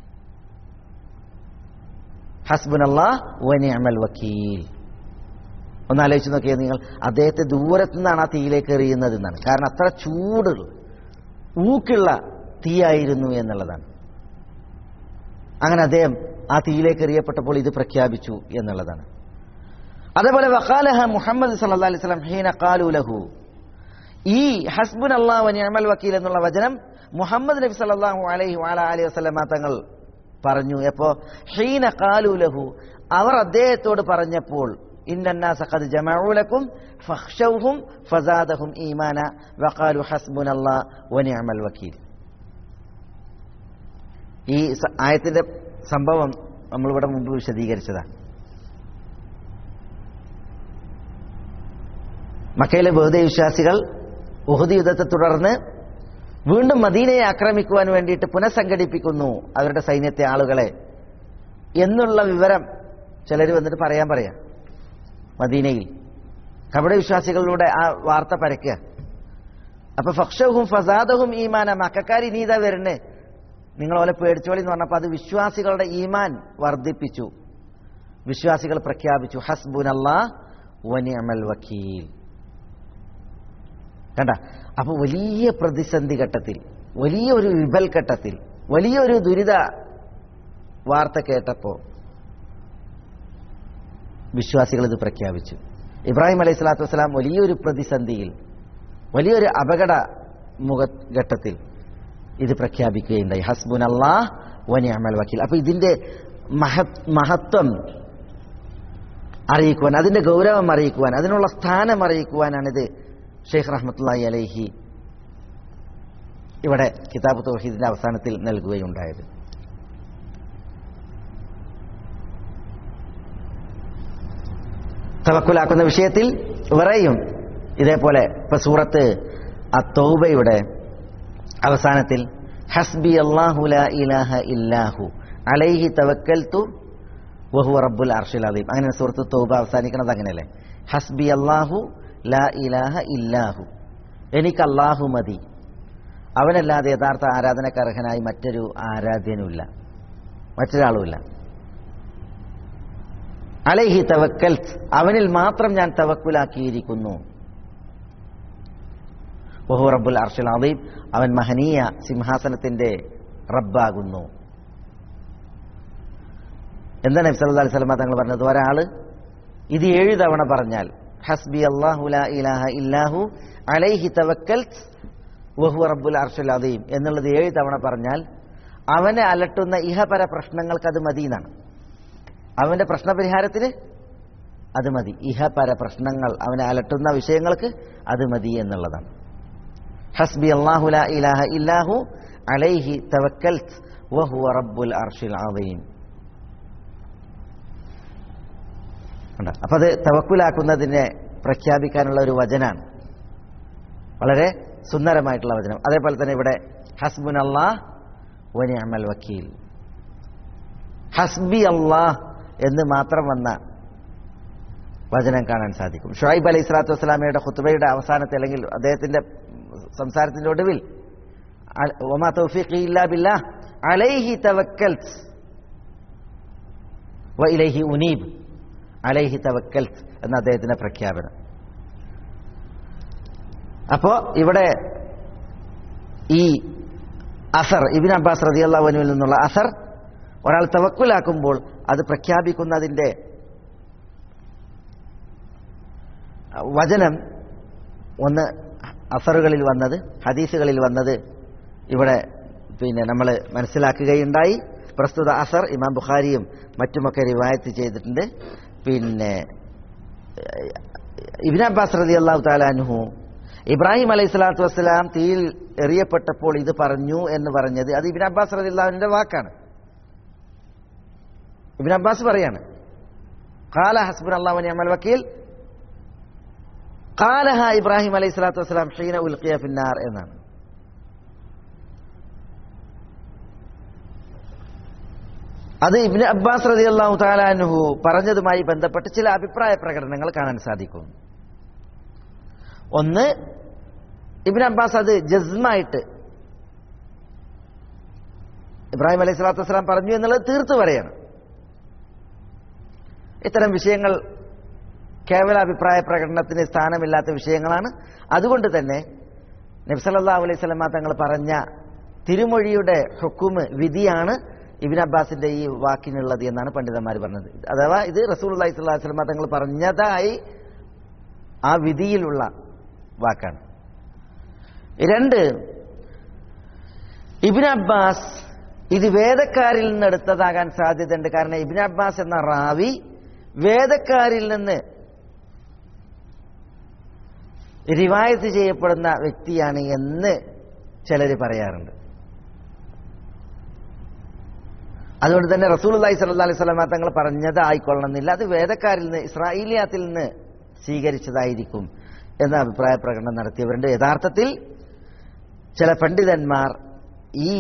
ഹസ്ബുൻ അള്ളാഹ് വനിഅമൽ വക്കീൽ ഒന്ന് ആലോചിച്ച് നോക്കിയാൽ നിങ്ങൾ അദ്ദേഹത്തെ ദൂരത്തു നിന്നാണ് ആ തീയിലേക്ക് എറിയുന്നത് എന്നാണ് കാരണം അത്ര ചൂട് ഊക്കുള്ള തീയായിരുന്നു എന്നുള്ളതാണ് അങ്ങനെ അദ്ദേഹം ആ തീയിലേക്ക് എറിയപ്പെട്ടപ്പോൾ ഇത് പ്രഖ്യാപിച്ചു എന്നുള്ളതാണ് അതേപോലെ വഖാലഹ മുഹമ്മദ് സല്ലല്ലാഹു അലൈഹി വസല്ലം ഹീന ഖാലു ലഹു ഈ ഹസ്ബുൻ അള്ളാഹു വനിഅമൽ വക്കീൽ എന്നുള്ള വചനം മുഹമ്മദ് നബി സല്ലല്ലാഹു അലൈഹി വഅല അലൈഹി വസല്ലമ തങ്ങൾ പറഞ്ഞു എപ്പോ ഹീന ഖാലു ലഹു അവർ അദ്ദേഹത്തോട് പറഞ്ഞപ്പോൾ ഇന്നന്നാസ ഖദ് ജമഉ ലക്കും ഫഖ്ശൗഹും ഫസാദഹും ഈമാന വഖാലു ഹസ്ബുനല്ലാഹ് വനിഅമൽ വക്കീൽ ഈ സ- ആയത്തിന്റെ സംഭവം നമ്മളിവിടെ മുമ്പ് വിശദീകരിച്ചതാണ് മക്കയിലെ ബഹുദൈ വിശ്വാസികൾ ഉഹുദ് യുദ്ധത്തെ തുടർന്ന് വീണ്ടും മദീനയെ ആക്രമിക്കുവാൻ വേണ്ടിയിട്ട് പുനഃസംഘടിപ്പിക്കുന്നു അവരുടെ സൈന്യത്തെ ആളുകളെ എന്നുള്ള വിവരം ചിലർ വന്നിട്ട് പറയാൻ പറയാം മദീനയിൽ കപട വിശ്വാസികളിലൂടെ ആ വാർത്ത പരക്കുക അപ്പൊ ഫക്ഷവും ഫസാദഹും ഈമാന മക്കാർ ഇനീതാ വരുന്നേ നിങ്ങൾ ഓലെ പേടിച്ചോളി എന്ന് പറഞ്ഞപ്പോൾ അത് വിശ്വാസികളുടെ ഈമാൻ വർദ്ധിപ്പിച്ചു വിശ്വാസികൾ പ്രഖ്യാപിച്ചു ഹസ്ബുൻ അല്ലാ വനിഅമൽ വക്കീൽ കണ്ട അപ്പൊ വലിയ പ്രതിസന്ധി ഘട്ടത്തിൽ വലിയ ഒരു വിപൽഘട്ടത്തിൽ വലിയൊരു ദുരിത വാർത്ത കേട്ടപ്പോ വിശ്വാസികൾ ഇത് പ്രഖ്യാപിച്ചു ഇബ്രാഹിം അലൈഹി സ്വലാത്തു വസ്സലാം വലിയൊരു പ്രതിസന്ധിയിൽ വലിയൊരു അപകട മുഖ ഘട്ടത്തിൽ ഇത് പ്രഖ്യാപിക്കുകയുണ്ടായി ഹസ്ബുൻ അള്ളാഹ് വനി അമൽ വക്കീൽ അപ്പൊ ഇതിന്റെ മഹത് മഹത്വം അറിയിക്കുവാൻ അതിന്റെ ഗൗരവം അറിയിക്കുവാൻ അതിനുള്ള സ്ഥാനം അറിയിക്കുവാനാണിത് ഷെയ്ഖ് റഹ്മത്തുള്ളി അലൈഹി ഇവിടെ കിതാബ് തൗഹീദിന്റെ അവസാനത്തിൽ നൽകുകയുണ്ടായത് തവക്കുലാക്കുന്ന വിഷയത്തിൽ വേറെയും ഇതേപോലെ ഇപ്പൊ സൂറത്ത് അത്തൗബയുടെ അവസാനത്തിൽ ഹസ്ബി അള്ളാഹു ലാ ഇലാഹ ഇല്ലാഹു അലൈഹി തവക്കൽത്തു വഹു റബ്ബുൽ അർഷിൽ അദീം അങ്ങനെ സൂറത്ത് തൗബ അവസാനിക്കണത് അങ്ങനെയല്ലേ ഹസ്ബി അള്ളാഹു ലാ ഇലാഹ ഇല്ലാഹു എനിക്ക് അള്ളാഹു മതി അവനല്ലാതെ യഥാർത്ഥ ആരാധനക്കർഹനായി മറ്റൊരു ആരാധ്യനുമില്ല മറ്റൊരാളുമില്ല അലൈഹി തവക്കൽ അവനിൽ മാത്രം ഞാൻ തവക്കുലാക്കിയിരിക്കുന്നു ബഹു റബ്ബുൽ അർഷൽ അദീം അവൻ മഹനീയ സിംഹാസനത്തിന്റെ റബ്ബാകുന്നു എന്താണ് നബി സല്ലല്ലാഹു അലൈഹി വസല്ലം തങ്ങൾ പറഞ്ഞത് ഒരാള് ഇത് ഏഴ് തവണ പറഞ്ഞാൽ ഹസ്ബി അല്ലാഹു ലാ ഇലാഹ ഇല്ലാഹു അലൈഹി തവക്കൽത്ത് വഹു റബ്ബുൽ അർഷൽ അദീം എന്നുള്ളത് ഏഴ് തവണ പറഞ്ഞാൽ അവനെ അലട്ടുന്ന ഇഹപര പ്രശ്നങ്ങൾക്ക് അത് മതി എന്നാണ് അവന്റെ പ്രശ്നപരിഹാരത്തിന് അത് മതി ഇഹപര പ്രശ്നങ്ങൾ അവനെ അലട്ടുന്ന വിഷയങ്ങൾക്ക് അത് മതി എന്നുള്ളതാണ് ഹസ്ബി അല്ലാഹു ലാ ഇലാഹ ഇല്ലാഹു അലൈഹി തവക്കൽത്ത് വഹുവ റബ്ബുൽ അർഷിൽ അദീം ഉണ്ട് അപ്പൊ അത് തവക്കുലാക്കുന്നതിനെ പ്രഖ്യാപിക്കാനുള്ള ഒരു വചനാണ് വളരെ സുന്ദരമായിട്ടുള്ള വചനം അതേപോലെ തന്നെ ഇവിടെ ഹസ്ബുൻ അള്ളാഹ് വനി അമൽ വക്കീൽ ഹസ്ബി അള്ളാഹ് എന്ന് മാത്രം വന്ന വചനം കാണാൻ സാധിക്കും ഷുഹൈബ് അലൈഹി സ്വലാത്തു വസ്സലാമയുടെ ഖുത്ബയുടെ അവസാനത്തെ അല്ലെങ്കിൽ അദ്ദേഹത്തിന്റെ സംസാരത്തിന്റെ ഒടുവിൽ അ- ഒമാ തൗഫീഖി ഇല്ലാ ബില്ലാഹ് അലൈഹി തവക്കൽത്ത് വ ഇലൈഹി ഉനീബ് അലൈഹി തവക്കൽത്ത് എന്ന അദ്ദേഹത്തിന്റെ പ്രഖ്യാപനം അപ്പോ ഇവിടെ ഈ അസർ ഇബിൻ അബ്ബാസ് റതിയല്ലാവനുവിൽ നിന്നുള്ള അസർ ഒരാൾ തവക്കുലാക്കുമ്പോൾ അത് പ്രഖ്യാപിക്കുന്നതിന്റെ വചനം ഒന്ന് അസറുകളിൽ വന്നത് ഹദീസുകളിൽ വന്നത് ഇവിടെ പിന്നെ നമ്മൾ മനസ്സിലാക്കുകയുണ്ടായി പ്രസ്തുത അസർ ഇമാം ബുഖാരിയും മറ്റുമൊക്കെ റിവായത്ത് ചെയ്തിട്ടുണ്ട് പിന്നെ ഇബിൻ അബ്ബാസ് റതി അള്ളാഹു താലാനുഹു ഇബ്രാഹിം അലൈഹി സ്വലാത്തു വസ്സലാം തീയിൽ എറിയപ്പെട്ടപ്പോൾ ഇത് പറഞ്ഞു എന്ന് പറഞ്ഞത് അത് ഇബിൻ അബ്ബാസ് റതി അള്ളാഹുവിന്റെ വാക്കാണ് ഇബിൻ അബ്ബാസ് പറയാണ് കാല ഹസ്ബുൻ അള്ളാഹു അമൽ വക്കീൽ കാലഹ ഇബ്രാഹിം അലൈഹി സ്വലാത്തു വസ്സലാം ഷീന ഉൽക്കിയ ഫിന്നാർ എന്നാണ് അത് ഇബ്നു അബ്ബാസ് റതി അള്ളാഹു താലാനുഹു പറഞ്ഞതുമായി ബന്ധപ്പെട്ട് ചില അഭിപ്രായ പ്രകടനങ്ങൾ കാണാൻ സാധിക്കും ഒന്ന് ഇബ്നു അബ്ബാസ് അത് ജസ്മായിട്ട് ഇബ്രാഹിം അലൈഹി സ്വലാത്തു വസ്സലാം പറഞ്ഞു എന്നുള്ളത് തീർത്തു പറയാണ് ഇത്തരം വിഷയങ്ങൾ കേവല അഭിപ്രായ പ്രകടനത്തിന് സ്ഥാനമില്ലാത്ത വിഷയങ്ങളാണ് അതുകൊണ്ട് തന്നെ നബ്സല്ലാ അലൈഹി സ്വലമ തങ്ങൾ പറഞ്ഞ തിരുമൊഴിയുടെ ഹുക്കുമ് വിധിയാണ് ഇബിൻ അബ്ബാസിന്റെ ഈ വാക്കിനുള്ളത് എന്നാണ് പണ്ഡിതന്മാർ പറഞ്ഞത് അഥവാ ഇത് റസൂൽ അള്ളഹി സ്വല്ലാ വസ്ലമ തങ്ങൾ പറഞ്ഞതായി ആ വിധിയിലുള്ള വാക്കാണ് രണ്ട് ഇബിൻ അബ്ബാസ് ഇത് വേദക്കാരിൽ നിന്ന് എടുത്തതാകാൻ സാധ്യതയുണ്ട് കാരണം ഇബിൻ അബ്ബാസ് എന്ന റാവി വേദക്കാരിൽ നിന്ന് റിവായത്ത് ചെയ്യപ്പെടുന്ന വ്യക്തിയാണ് എന്ന് ചിലർ പറയാറുണ്ട് അതുകൊണ്ട് തന്നെ റസൂൽ അള്ളഹി സല്ലാ അലൈഹി സ്വലാമ തങ്ങൾ പറഞ്ഞത് ആയിക്കൊള്ളണമെന്നില്ല അത് വേദക്കാരിൽ നിന്ന് ഇസ്രായേലിയാത്തിൽ നിന്ന് സ്വീകരിച്ചതായിരിക്കും എന്ന അഭിപ്രായ പ്രകടനം നടത്തിയവരുണ്ട് യഥാർത്ഥത്തിൽ ചില പണ്ഡിതന്മാർ ഈ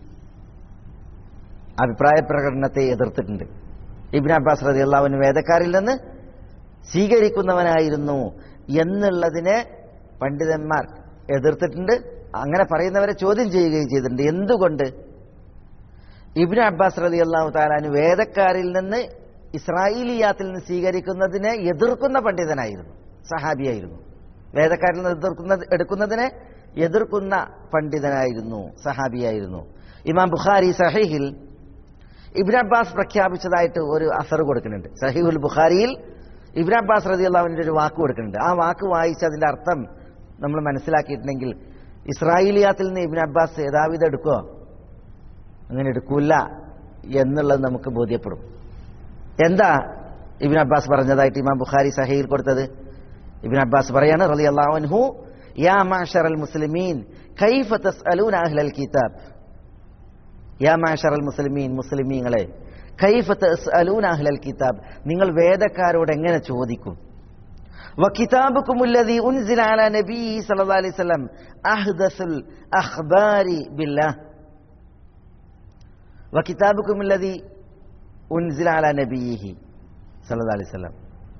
അഭിപ്രായ പ്രകടനത്തെ എതിർത്തിട്ടുണ്ട് ഇബിൻ അബ്ബാസ് റതി അള്ളാഹുവിന് വേദക്കാരിൽ നിന്ന് സ്വീകരിക്കുന്നവനായിരുന്നു എന്നുള്ളതിനെ പണ്ഡിതന്മാർ എതിർത്തിട്ടുണ്ട് അങ്ങനെ പറയുന്നവരെ ചോദ്യം ചെയ്യുകയും ചെയ്തിട്ടുണ്ട് എന്തുകൊണ്ട് ഇബിൻ അബ്ബാസ് റതി അള്ളാഹു താലാന് വേദക്കാരിൽ നിന്ന് ഇസ്രായേലിയാത്തിൽ നിന്ന് സ്വീകരിക്കുന്നതിനെ എതിർക്കുന്ന പണ്ഡിതനായിരുന്നു സഹാബിയായിരുന്നു വേദക്കാരിൽ നിന്ന് എതിർക്കുന്ന എടുക്കുന്നതിനെ എതിർക്കുന്ന പണ്ഡിതനായിരുന്നു സഹാബിയായിരുന്നു ഇമാം ബുഖാരി സഹീഹിൽ ഇബ്ൻ അബ്ബാസ് പ്രഖ്യാപിച്ചതായിട്ട് ഒരു അസർ കൊടുക്കുന്നുണ്ട് സഹീഹുൽ ബുഖാരിയിൽ ഇബ്ൻ അബ്ബാസ് റതി അള്ളാഹുവിൻ്റെ ഒരു വാക്ക് കൊടുക്കുന്നുണ്ട് ആ വാക്ക് വായിച്ച് അതിന്റെ അർത്ഥം നമ്മൾ മനസ്സിലാക്കിയിട്ടുണ്ടെങ്കിൽ ഇസ്രായേലിയാത്തിൽ നിന്ന് ഇബ്ൻ അബ്ബാസ് യഥാവിധ എടുക്കുമോ അങ്ങനെ എടുക്കൂല എന്നുള്ളത് നമുക്ക് ബോധ്യപ്പെടും എന്താ ഇബിൻ അബ്ബാസ് പറഞ്ഞതായിട്ട് ഇമാം ബുഖാരി സഹയിൽ കൊടുത്തത് ഇബിൻ അബ്ബാസ് പറയാണ് റളി അൻഹു യാ മാഷറൽ മുസ്ലിമീൻ കൈഫ തസ്അലൂന അഹ്ലൽ കിതാബ് യാ മാഷറൽ മുസ്ലിമീൻ മുസ്ലിമീങ്ങളെ കൈഫ തസ്അലൂന അഹ്ലൽ കിതാബ് നിങ്ങൾ വേദക്കാരോട് എങ്ങനെ ചോദിക്കും وكتابكم الذي أنزل على نبيه صلى الله عليه وسلم أحدث الأخبار بالله وكتابكم الذي أنزل على نبيه صلى الله عليه وسلم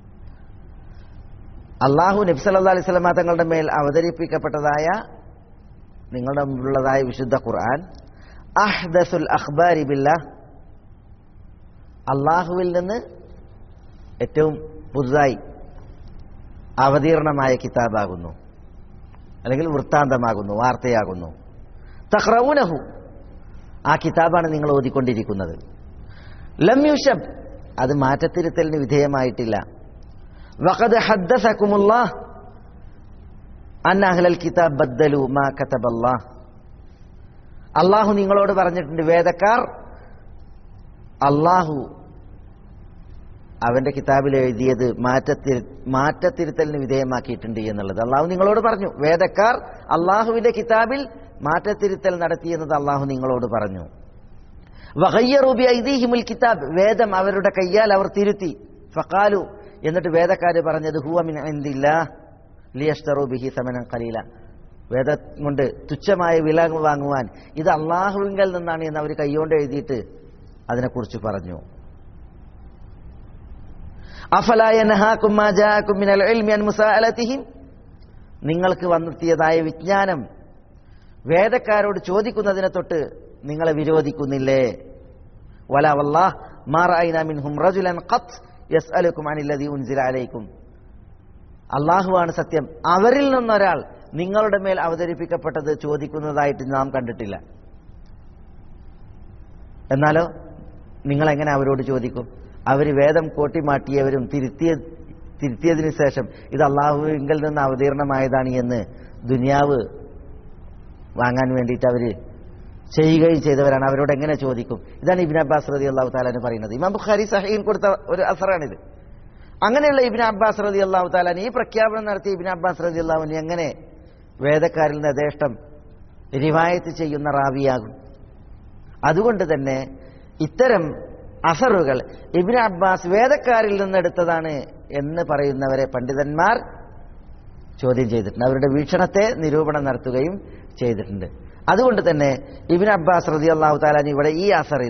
അള്ളാഹു നബി സല്ലാ അലൈഹി സ്വലമ തങ്ങളുടെ മേൽ അവതരിപ്പിക്കപ്പെട്ടതായ നിങ്ങളുടെ മുമ്പിലുള്ളതായ വിശുദ്ധ ഖുർആൻ അഹ്ദസുൽ അഖ്ബാരി ബില്ല അള്ളാഹുവിൽ നിന്ന് ഏറ്റവും പുതുതായി അവതീർണമായ കിതാബാകുന്നു അല്ലെങ്കിൽ വൃത്താന്തമാകുന്നു വാർത്തയാകുന്നു തഹ്റൌനഹു ആ കിതാബാണ് നിങ്ങൾ ഓതിക്കൊണ്ടിരിക്കുന്നത് ലം യുഷബ് അത് മാറ്റത്തിരുത്തലിന് വിധേയമായിട്ടില്ല വഖദ് ഹദ്ദസകുമുല്ലാഹ് അന്ന അഹ്ലൽ കിതാബ് ബദ്ദലു മാ കതബല്ലാഹ് അള്ളാഹു നിങ്ങളോട് പറഞ്ഞിട്ടുണ്ട് വേദക്കാർ അള്ളാഹു അവന്റെ കിതാബിൽ എഴുതിയത് മാറ്റത്തിരു മാറ്റത്തിരുത്തലിന് വിധേയമാക്കിയിട്ടുണ്ട് എന്നുള്ളത് അള്ളാഹു നിങ്ങളോട് പറഞ്ഞു വേദക്കാർ അള്ളാഹുവിന്റെ കിതാബിൽ മാറ്റത്തിരുത്തൽ നടത്തിയെന്നത് അള്ളാഹു നിങ്ങളോട് പറഞ്ഞു വഹയ്യറൂബി ഐദീഹിമുൽ കിതാബ് വേദം അവരുടെ കയ്യാൽ അവർ തിരുത്തി ഫഖാലു എന്നിട്ട് വേദക്കാര് പറഞ്ഞത് ഹുവ മിൻ ഇന്ദില്ലാ ലിയഷ്തറു ബിഹി സമനം ഖലീല വേദം കൊണ്ട് തുച്ഛമായ വില വാങ്ങുവാൻ ഇത് അള്ളാഹുവിങ്കൽ നിന്നാണ് എന്ന് അവർ കൈകൊണ്ട് എഴുതിയിട്ട് അതിനെക്കുറിച്ച് പറഞ്ഞു നിങ്ങൾക്ക് വന്നെത്തിയതായ വിജ്ഞാനം വേദക്കാരോട് ചോദിക്കുന്നതിനെ തൊട്ട് നിങ്ങളെ വിരോധിക്കുന്നില്ലേ വല വല്ലാഹ് മാറായിനാമിൻഹും റജുലൻ ഖത്ത് യസ്അലുക്കും അനില്ലദി ഉൻസില അലൈക്കും അള്ളാഹുവാണ് സത്യം അവരിൽ നിന്നൊരാൾ നിങ്ങളുടെ മേൽ അവതരിപ്പിക്കപ്പെട്ടത് ചോദിക്കുന്നതായിട്ട് നാം കണ്ടിട്ടില്ല എന്നാലോ നിങ്ങൾ എങ്ങനെ അവരോട് ചോദിക്കും അവർ വേദം കോട്ടിമാട്ടിയവരും തിരുത്തിയ തിരുത്തിയതിനു ശേഷം ഇത് അള്ളാഹുവിങ്കിൽ നിന്ന് അവതീർണമായതാണ് എന്ന് ദുനിയാവ് വാങ്ങാൻ വേണ്ടിയിട്ട് അവര് ചെയ്യുകയും ചെയ്തവരാണ് അവരോട് എങ്ങനെ ചോദിക്കും ഇതാണ് ഇബിൻ അബ്ബാസ് റതി അള്ളാഹു താലാന് പറയുന്നത് ഇമാം ബുഖാരി സഹീൻ കൊടുത്ത ഒരു അസറാണിത് അങ്ങനെയുള്ള ഇബിൻ അബ്ബാസ് റതി അള്ളാഹു താലാൻ ഈ പ്രഖ്യാപനം നടത്തിയ ഇബിൻ അബ്ബാസ് റതി അള്ളാഹുവിന് എങ്ങനെ വേദക്കാരിൽ നിന്ന് യഥേഷ്ടം റിവായത്ത് ചെയ്യുന്ന റാവിയാകും അതുകൊണ്ട് തന്നെ ഇത്തരം അസറുകൾ ഇബിൻ അബ്ബാസ് വേദക്കാരിൽ നിന്നെടുത്തതാണ് എന്ന് പറയുന്നവരെ പണ്ഡിതന്മാർ ചോദ്യം ചെയ്തിട്ടുണ്ട് അവരുടെ വീക്ഷണത്തെ നിരൂപണം നടത്തുകയും ചെയ്തിട്ടുണ്ട് അതുകൊണ്ട് തന്നെ ഇബിൻ അബ്ബാസ് റതി അള്ളാഹു താലാൻ ഇവിടെ ഈ അസറിൽ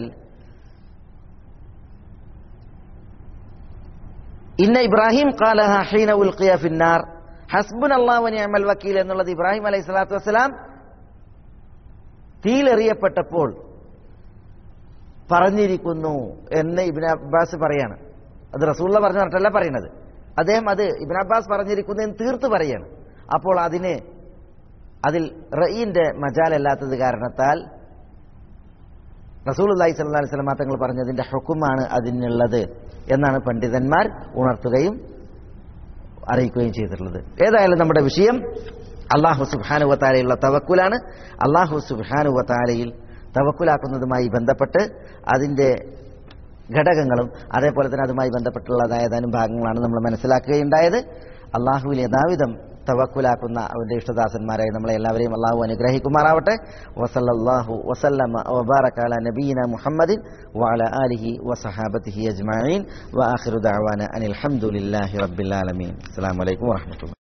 ഇന്ന ഇബ്രാഹിം ഖാലഹ ഹീന ഉൽഖിയ ഫിന്നാർ ഹസ്ബുൻ അള്ളാഹു നിഅമൽ വക്കീൽ എന്നുള്ളത് ഇബ്രാഹിം അലൈഹി സ്വലാത്തു വസ്സലാം തീയിലെറിയപ്പെട്ടപ്പോൾ പറഞ്ഞിരിക്കുന്നു എന്ന് ഇബിൻ അബ്ബാസ് പറയാണ് അത് റസൂള്ള പറഞ്ഞു പറഞ്ഞിട്ടല്ല പറയുന്നത് അദ്ദേഹം അത് ഇബിൻ അബ്ബാസ് പറഞ്ഞിരിക്കുന്നു എന്ന് തീർത്ത് പറയാണ് അപ്പോൾ അതിന് അതിൽ റഈന്റെ മജാലല്ലാത്തത് കാരണത്താൽ റസൂൽ അള്ളഹി സ്വല്ലാ അലൈഹി സ്വലമാ തങ്ങൾ പറഞ്ഞതിന്റെ ഹുക്കുമാണ് അതിനുള്ളത് എന്നാണ് പണ്ഡിതന്മാർ ഉണർത്തുകയും അറിയിക്കുകയും ചെയ്തിട്ടുള്ളത് ഏതായാലും നമ്മുടെ വിഷയം അള്ളാഹു സുബാനുവത്താലയുള്ള തവക്കുലാണ് അള്ളാഹു സുബാനുവത്താലയിൽ തവക്കുലാക്കുന്നതുമായി ബന്ധപ്പെട്ട് അതിന്റെ ഘടകങ്ങളും അതേപോലെ തന്നെ അതുമായി ബന്ധപ്പെട്ടുള്ളതായ ഏതാനും ഭാഗങ്ങളാണ് നമ്മൾ മനസ്സിലാക്കുകയുണ്ടായത് അള്ളാഹുവിൽ യഥാവിധം തവക്കുലാക്കുന്ന അവന്റെ ഇഷ്ടദാസന്മാരായി നമ്മളെ എല്ലാവരെയും അള്ളാഹു അനുഗ്രഹിക്കുമാറാവട്ടെ വസല്ലാഹു വസല്ലമ വബാറക്കാല നബീന മുഹമ്മദിൻ വഅല ആലിഹി വസഹാബത്തിഹി അജ്മഈൻ വആഖിറു ദഅവാന അനിൽ ഹംദുലില്ലാഹി റബ്ബിൽ ആലമീൻ അസ്സലാമു അലൈക്കും വറഹ്മത്തുള്ളാഹി